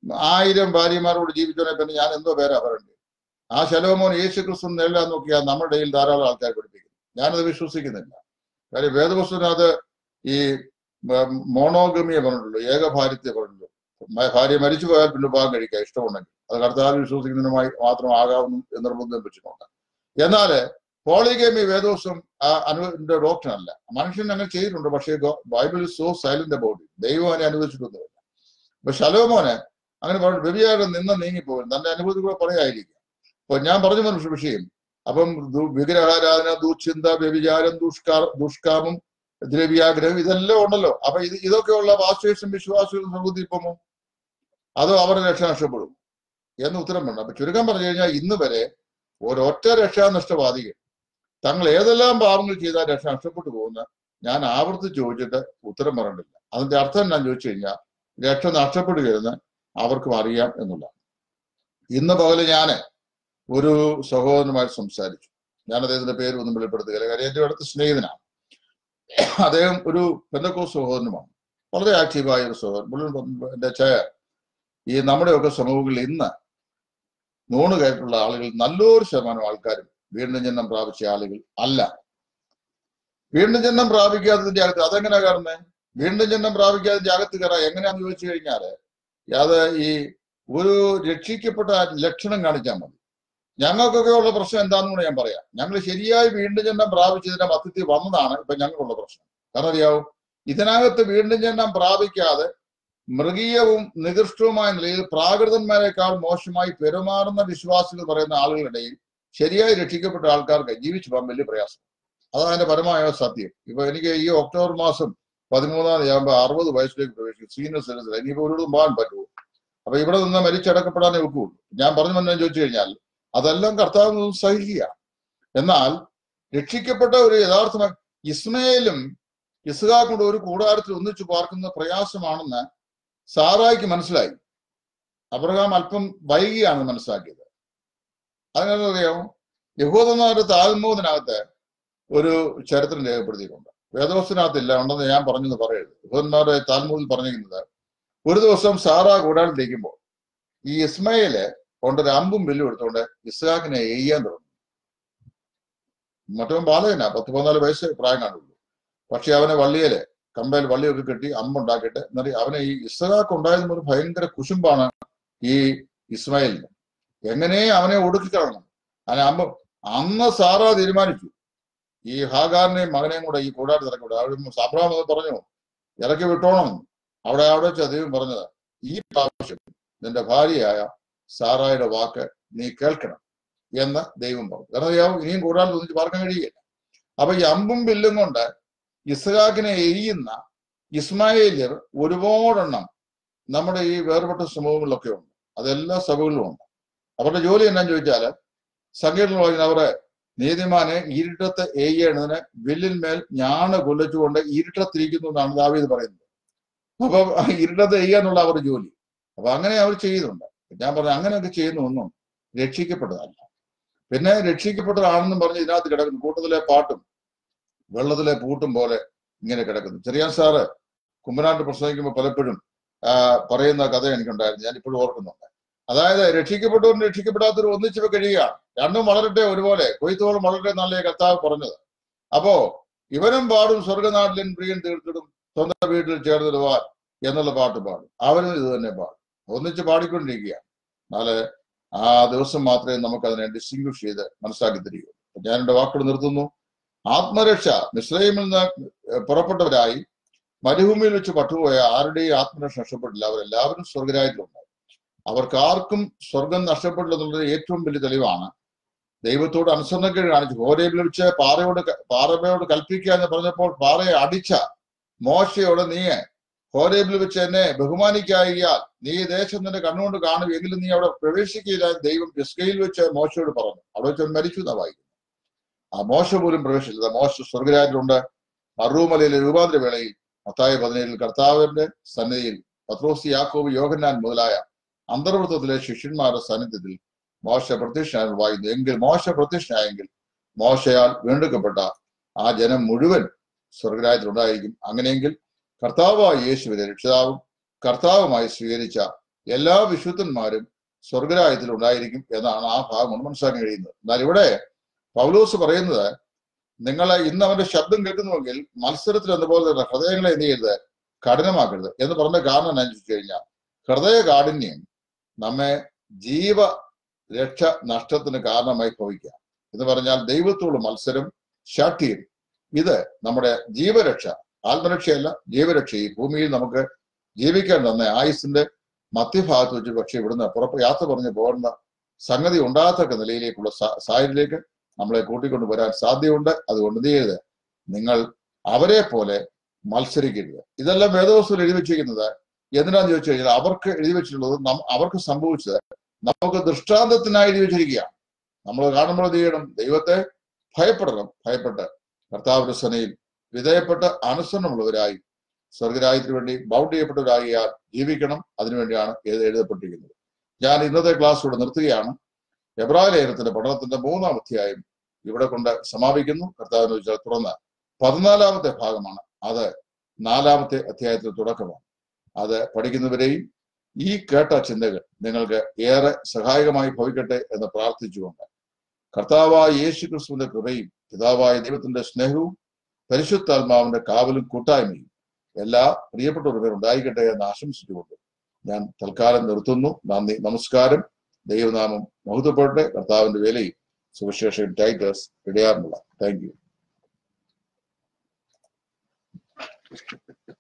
ആയിരം ഭാര്യമാരോട് ജീവിച്ചവനെ പിന്നെ ഞാൻ എന്തോ പേരാ പറയണ്ടേ ആ ശലോമോൻ യേശു ക്രിസ്തു നേരിടാൻ നോക്കിയാൽ നമ്മുടെ ഇടയിൽ ധാരാളം ആൾക്കാർ പഠിപ്പിക്കുന്നു ഞാനത് വിശ്വസിക്കുന്നില്ല കാര്യം വേദപുസ്തകത്തിനകത്ത് ഈ മോണോഗമിയെ പറഞ്ഞിട്ടുള്ളൂ ഏകഭാര്യത്തെ പറഞ്ഞിട്ടുള്ളൂ മ- ഭാര്യ മരിച്ചു പോയാൽ പിന്നെ വിവാഹം കഴിക്കാം ഇഷ്ടമുണ്ടെങ്കിൽ അത് കർത്താവ് വിശ്വസിക്കുന്നതിനുമായി മാത്രം ആകാവുന്നു എന്ന് നിർബന്ധം വെച്ചിട്ടുണ്ട് എന്നാല് പോളിഗമി വേദോസം അനുവിന്റെ ഡോക്ടർ അല്ല മനുഷ്യൻ അങ്ങനെ ചെയ്തിട്ടുണ്ട് പക്ഷേ Bible is so silent about it ദൈവം അതിനെ അനുവദിച്ചിട്ടൊന്നുമില്ല അപ്പൊ ശലോമോന് അങ്ങനെ പറഞ്ഞു വ്യഭിചാരം നിന്ന് നീങ്ങിപ്പോകും തന്റെ അനുഭവത്തിൽ കൂടെ പറയായിരിക്കും അപ്പൊ ഞാൻ പറഞ്ഞു മനുഷ്യ വിഷയം അപ്പം ദു- വിഗ്രഹാരാധന ദുശ്ചിന്ത വ്യഭിചാരം ദുഷ്കാ ദുഷ്കാമം ദ്രവ്യാഗ്രഹം ഇതെല്ലാം ഉണ്ടല്ലോ അപ്പൊ ഇത് ഇതൊക്കെയുള്ള വാസ്തുവേഷം വിശ്വാസികളും സമൃദ്ധിപ്പമോ അതോ അവരുടെ രക്ഷ നഷ്ടപ്പെടും എന്ന് ഉത്തരം വേണ്ട അപ്പൊ ചുരുക്കം പറഞ്ഞു കഴിഞ്ഞാൽ ഇന്ന് വരെ ഒരൊറ്റ രക്ഷാനഷ്ടവാദികൾ തങ്ങൾ ഏതെല്ലാം പാപങ്ങൾ ചെയ്താൽ രക്ഷ നഷ്ടപ്പെട്ടു പോകുന്ന ഞാൻ ആവർത്തിച്ച് ചോദിച്ചിട്ട് ഉത്തരം പറഞ്ഞിട്ടില്ല അതിന്റെ അർത്ഥം ഞാൻ ചോദിച്ചു കഴിഞ്ഞാൽ രക്ഷ നഷ്ടപ്പെടുകയെന്ന് അവർക്കും അറിയാം എന്നുള്ളതാണ് ഇന്ന് പകല് ഞാൻ ഒരു സഹോദരനുമായി സംസാരിച്ചു ഞാൻ അദ്ദേഹത്തിന്റെ പേര് ഒന്നും വെളിപ്പെടുത്തുകയില്ല കാര്യം എന്റെ അടുത്ത സ്നേഹിതനാണ് അദ്ദേഹം ഒരു പെന്തക്കോസ് സഹോദരനുമാണ് വളരെ ആക്റ്റീവായ ഒരു സഹോദരൻ പുള്ളി പറഞ്ഞു, എന്റെ ചായ ഈ നമ്മുടെയൊക്കെ സമൂഹങ്ങളിൽ ഇന്ന് നൂണ് കയറ്റുള്ള ആളുകൾ നല്ലൊരു ശതമാനം ആൾക്കാരും വീണ്ടും ജന്മം പ്രാപിച്ച ആളുകൾ അല്ല വീണ്ടും ജന്മം പ്രാപിക്കാത്തതിന്റെ അകത്ത് അതെങ്ങനെയാ കാണുന്നത് വീണ്ടും ജന്മം പ്രാപിക്കാതിന്റെ അകത്ത് കയറാൻ എങ്ങനെയാന്ന് ചോദിച്ചു കഴിഞ്ഞാല് അത് ഈ ഒരു രക്ഷിക്കപ്പെട്ട ലക്ഷണം കാണിച്ചാൽ മതി ഞങ്ങൾക്കൊക്കെ ഉള്ള പ്രശ്നം എന്താണെന്ന് കൂടെ ഞാൻ പറയാം ഞങ്ങൾ ശരിയായി വീണ്ടും ജന്മം പ്രാപിച്ചതിന്റെ മധ്യത്തിൽ വന്നതാണ് ഇപ്പൊ ഞങ്ങൾക്കുള്ള പ്രശ്നം കാരണം അറിയാവോ ഇതിനകത്ത് വീണ്ടും ജന്മം പ്രാപിക്കാതെ മൃഗീയവും നികൃഷ്ടവുമായ നിലയിൽ പ്രാകൃതന്മാരെക്കാൾ മോശമായി പെരുമാറുന്ന വിശ്വാസികൾ പറയുന്ന ആളുകളുടെയും ശരിയായി രക്ഷിക്കപ്പെട്ട ആൾക്കാർക്ക് ജീവിച്ചു പോകാൻ വലിയ പ്രയാസം അതാണ് അതിന്റെ പരമായ സത്യം ഇപ്പൊ എനിക്ക് ഈ ഒക്ടോബർ മാസം പതിമൂന്നാം തീയതി ആകുമ്പോൾ അറുപത് വയസ്സിലേക്ക് പ്രവേശിക്കും സീനിയർ സിറ്റിസൺ ഇനിയിപ്പോ ഒരിടത്തും പോകാൻ പറ്റുമോ അപ്പൊ ഇവിടെ നിന്ന് മരിച്ചടക്കപ്പെടാനേ ഒക്കുള്ളൂ ഞാൻ പറഞ്ഞു വന്നെ ചോദിച്ചു കഴിഞ്ഞാൽ അതെല്ലാം കർത്താവ് സഹിക്കുക എന്നാൽ രക്ഷിക്കപ്പെട്ട ഒരു യഥാർത്ഥ ഇസ്മയിലും ഇസ്ഹാക്കും ഒരു കൂടാരത്തിൽ ഒന്നിച്ചു പാർക്കുന്ന പ്രയാസമാണെന്ന് സാറായിക്ക് മനസ്സിലായി അബ്രഹാം അല്പം വൈകിയാണ് മനസ്സിലാക്കിയത് അതിനകത്ത് അറിയാമോ യഹൂദന്മാരുടെ താൽമൂദിനകത്ത് ഒരു ചരിത്രം രേഖപ്പെടുത്തിയിട്ടുണ്ട് വേദവസ്തിനകത്തില്ല ഉണ്ടെന്ന് ഞാൻ പറഞ്ഞെന്ന് പറയരുത് യഹൂദന്മാരുടെ താൽമൂദിൽ പറഞ്ഞിരിക്കുന്നത് ഒരു ദിവസം സാറ കൂടാളിരിക്കുമ്പോൾ ഈ ഇസ്മയില് കൊണ്ടൊരു അമ്പും വില്ലും എടുത്തുകൊണ്ട് ഇസ്ഹാക്കിനെ എയ്യാൻ തുടങ്ങി മറ്റവൻ ബാലകനാ പത്ത് പതിനാല് വയസ്സ് പ്രായം കാണുള്ളൂ പക്ഷെ അവനെ വള്ളിയില് കമ്പയിൽ വള്ളിയൊക്കെ കെട്ടി അമ്പുണ്ടാക്കിയിട്ട് എന്നിട്ട് അവനെ ഈ ഇസ്ഹാക്ക് ഉണ്ടായതും ഒരു ഭയങ്കര കുശുമ്പാണ് ഈ ഇസ്മായിലിന് എങ്ങനെ അവനെ ഒടുക്കിക്കളണം അങ്ങനെ അമ്പ അന്ന് സാറ തീരുമാനിച്ചു ഈ ഹാഗാറിനെയും മകനെയും കൂടെ ഈ കൂടാരത്തിൽ ഇറക്കി വിടുക അവിടെ അബ്രഹാം അത് പറഞ്ഞു ഇറക്കി വിട്ടോണം അവിടെ അവിടെ വെച്ച് ദൈവം പറഞ്ഞത് ഈ പ്രാവശ്യം നിന്റെ ഭാര്യയായ സാറായുടെ വാക്ക് നീ കേൾക്കണം എന്ന് ദൈവം പറഞ്ഞു കാരണം അറിയാവും ഇനിയും കൂടാതെ ഒന്നിച്ച് പാർക്കാൻ കഴിയില്ല അപ്പൊ ഈ അമ്പും വില്ലും കൊണ്ട് ഇസ്ഹാക്കിനെ എരിയുന്ന ഇസ്മായേലിയർ ഒരുപാടെണ്ണം നമ്മുടെ ഈ വേർപെട്ട സമൂഹങ്ങളിലൊക്കെ ഉണ്ട് അതെല്ലാ സഭകളിലും ഉണ്ട് അവരുടെ ജോലി എന്നാന്ന് ചോദിച്ചാല് സംഗീതത്തിൽ പറയുന്നത് അവരെ നീതിമാനെ ഇരുട്ടത്ത് എയ്യേണ്ടതിന് വില്ലിന്മേൽ ഞാണ് കൊല്ലിച്ചുകൊണ്ട് ഇരുട്ടത്തിരിക്കുന്നു എന്നാണ് ദാവീദ് പറയുന്നത് അപ്പൊ ഇരുട്ടത്ത് എയ്യാന്നുള്ള അവരുടെ ജോലി അപ്പൊ അങ്ങനെ അവർ ചെയ്യുന്നുണ്ട് ഞാൻ പറഞ്ഞു അങ്ങനെയൊക്കെ ചെയ്യുന്ന ഒന്നും രക്ഷിക്കപ്പെട്ടതല്ല പിന്നെ രക്ഷിക്കപ്പെട്ടതാണെന്നും പറഞ്ഞ് ഇതിനകത്ത് കിടക്കുന്നു കൂട്ടത്തിലെ പാട്ടും വെള്ളത്തിലെ പൂട്ടും പോലെ ഇങ്ങനെ കിടക്കുന്നു ചെറിയാൻ സാറ് കുമ്പനാട്ട് പ്രസംഗിക്കുമ്പോൾ പലപ്പോഴും ആ, പറയുന്ന കഥ എനിക്കുണ്ടായിരുന്നു ഞാൻ ഇപ്പോഴും ഓർക്കുന്നുണ്ട് അതായത് രക്ഷിക്കപ്പെട്ടവരും രക്ഷിക്കപ്പെടാത്തവരും ഒന്നിച്ചു കഴിയുകയാണ് രണ്ടും വളരട്ടെ ഒരുപോലെ കൊയ്ത്തോളം വളരട്ടെ എന്നല്ലേ കർത്താവ് പറഞ്ഞത് അപ്പോ ഇവനും പാടും സ്വർഗനാട്ടിലും പ്രിയൻ തീർത്തിടും സ്വന്തം വീട്ടിൽ ചേർന്നിടുവാൻ എന്നുള്ള പാട്ട് പാടും അവരും ഇത് തന്നെ പാടും ഒന്നിച്ച് പാടിക്കൊണ്ടിരിക്കുകയാണ് എന്നാല് ആ ദിവസം മാത്രമേ നമുക്ക് അതിനെ ഡിസ്റ്റിങ്വിഷ് ചെയ്ത് മനസ്സിലാക്കി തരികയുള്ളൂ ഞാൻ എന്റെ വാക്കുകൾ നിർത്തുന്നു ആത്മരക്ഷ മിശ്രൈമിൽ നിന്ന് പുറപ്പെട്ടവരായി മരുഭൂമിയിൽ വെച്ച് പട്ടുപോയ ആരുടെയും ആത്മരക്ഷ നഷ്ടപ്പെട്ടില്ല അവരെല്ലാവരും സ്വർഗരാജ്യത്തിലുണ്ട് അവർക്ക് ആർക്കും സ്വർഗം നഷ്ടപ്പെട്ടില്ല എന്നുള്ളത് ഏറ്റവും വലിയ തെളിവാണ് ദൈവത്തോട് അനുസരണക്കേട് കാണിച്ചു ഹോരേബിൽ വെച്ച് പാറയോട് ക- പാറയോട് കൽപ്പിക്കുക എന്ന് പറഞ്ഞപ്പോൾ പാറയെ അടിച്ച മോശയോട് നീ ഹോരേബിൽ വെച്ച് എന്നെ ബഹുമാനിക്കായിയാൽ നീ ഈ ദേശം നിന്റെ കണ്ണുകൊണ്ട് കാണും എങ്കിലും നീ അവിടെ പ്രവേശിക്കില്ല എന്ന് ദൈവം പിസ്കയിൽ വെച്ച് മോശയോട് പറഞ്ഞു അവിടെ വെച്ച് അവൻ മരിച്ചു എന്നാ വായിക്കുന്നു ആ മോശ പോലും പ്രവേശിച്ചില്ല മോശ സ്വർഗരാജിലുണ്ട് മറുമലയിലെ രൂപാന്തര വേളയിൽ മത്തായ പതിനേഴിൽ കർത്താവിന്റെ സന്നിധിയിൽ പത്രോസ് യാക്കോബ് യോഹന്നാൻ മുതലായ അന്തർവൃത്തത്തിലെ ശിഷ്യന്മാരുടെ സാന്നിധ്യത്തിൽ മോശ പ്രത്യക്ഷനായി വായിക്കുന്നു എങ്കിൽ മോശ പ്രത്യക്ഷനായെങ്കിൽ മോശയാൽ വീണ്ടെടുക്കപ്പെട്ട ആ ജനം മുഴുവൻ സ്വർഗരാജ്യത്തിൽ ഉണ്ടായിരിക്കും അങ്ങനെയെങ്കിൽ കർത്താവായ യേശുവിനെ രക്ഷിതാവും കർത്താവുമായി സ്വീകരിച്ച എല്ലാ വിശുദ്ധന്മാരും സ്വർഗരാജ്യത്തിൽ ഉണ്ടായിരിക്കും എന്നാണ് ആ ഭാഗം കൊണ്ട് മനസ്സിലാക്കാൻ കഴിയുന്നത് എന്നാൽ ഇവിടെ പൗലോസ് പറയുന്നത് നിങ്ങളെ ഇന്ന് അവന്റെ ശബ്ദം കേൾക്കുന്നുവെങ്കിൽ മത്സരത്തിൽ എന്നപോലെ തന്നെ ഹൃദയങ്ങളെ എന്ത് ചെയ്യരുത് കഠിനമാക്കരുത് എന്ന് പറഞ്ഞ കാരണം എന്നാ ചോദിച്ചു കഴിഞ്ഞാൽ ഹൃദയ കാഠിന്യം നമ്മെ ജീവ രക്ഷ നഷ്ടത്തിന് കാരണമായി ഭവിക്കുക എന്ന് പറഞ്ഞാൽ ദൈവത്തോട് മത്സരം ശാഠ്യം ഇത് നമ്മുടെ ജീവരക്ഷ ആത്മരക്ഷയല്ല ജീവരക്ഷ ഈ ഭൂമിയിൽ നമുക്ക് ജീവിക്കാൻ തന്ന ആയുസിന്റെ മധ്യഭാഗത്ത് വെച്ച് പക്ഷെ ഇവിടുന്ന് പുറപ്പ് യാത്ര പറഞ്ഞ് പോകേണ്ട സംഗതി ഉണ്ടാകത്തക്ക നിലയിലേക്കുള്ള സാ- സാഹചര്യത്തിലേക്ക് നമ്മളെ കൂട്ടിക്കൊണ്ട് വരാൻ സാധ്യതയുണ്ട് അതുകൊണ്ട് എന്ത് ചെയ്യരുത് നിങ്ങൾ അവരെ പോലെ മത്സരിക്കരുത് ഇതെല്ലാം വേദവസ്തുവിൽ എഴുതി വെച്ചിരിക്കുന്നത് എന്തിനാന്ന് ചോദിച്ചു കഴിഞ്ഞാൽ അവർക്ക് എഴുതി വെച്ചിട്ടുള്ളത് നം- അവർക്ക് സംഭവിച്ചത് നമുക്ക് ദൃഷ്ടാന്തത്തിനായി എഴുതി വെച്ചിരിക്കുകയാണ് നമ്മൾ കാണുമ്പോൾ എന്ത് ചെയ്യണം ദൈവത്തെ ഭയപ്പെടണം ഭയപ്പെട്ട് കർത്താവിന്റെ സനയിൽ വിധേയപ്പെട്ട് അനുസരണമുള്ളവരായി സ്വർഗരാജ്യത്തിന് വേണ്ടി ബൗണ്ട് ചെയ്യപ്പെട്ടവരാകിയാൽ ജീവിക്കണം അതിനുവേണ്ടിയാണ് ഇത് എഴുതപ്പെട്ടിരിക്കുന്നത് ഞാൻ ഇന്നത്തെ ക്ലാസ് ഇവിടെ നിർത്തുകയാണ് എബ്രാഹിം ലേഖനത്തിന്റെ പഠനത്തിന്റെ മൂന്നാം അധ്യായം ഇവിടെ കൊണ്ട് സമാപിക്കുന്നു കർത്താവിന് വെച്ചാൽ തുറന്ന് പതിനാലാമത്തെ ഭാഗമാണ് അത് നാലാമത്തെ അധ്യായത്തിൽ തുടക്കമാണ് അത് പഠിക്കുന്നവരെയും ഈ കേട്ട ചിന്തകൾ നിങ്ങൾക്ക് ഏറെ സഹായകമായി ഭവിക്കട്ടെ എന്ന് പ്രാർത്ഥിച്ചുകൊണ്ട് കർത്താവായ യേശു ക്രിസ്തുവിന്റെ കൃപയും പിതാവായ ദൈവത്തിന്റെ സ്നേഹവും പരിശുദ്ധാത്മാവിന്റെ കാവലും കൂട്ടായ്മയും എല്ലാ പ്രിയപ്പെട്ടവരുടെ ഉണ്ടായിക്കട്ടെ എന്ന് ആശംസിച്ചുകൊണ്ട് ഞാൻ തൽക്കാലം നിർത്തുന്നു നന്ദി നമസ്കാരം ദൈവനാമം മഹത്വപ്പെടട്ടെ കർത്താവിന്റെ വേലയിൽ സുവിശേഷൻ ടൈറ്റസ് ഇടയാറുമുള്ള താങ്ക് യു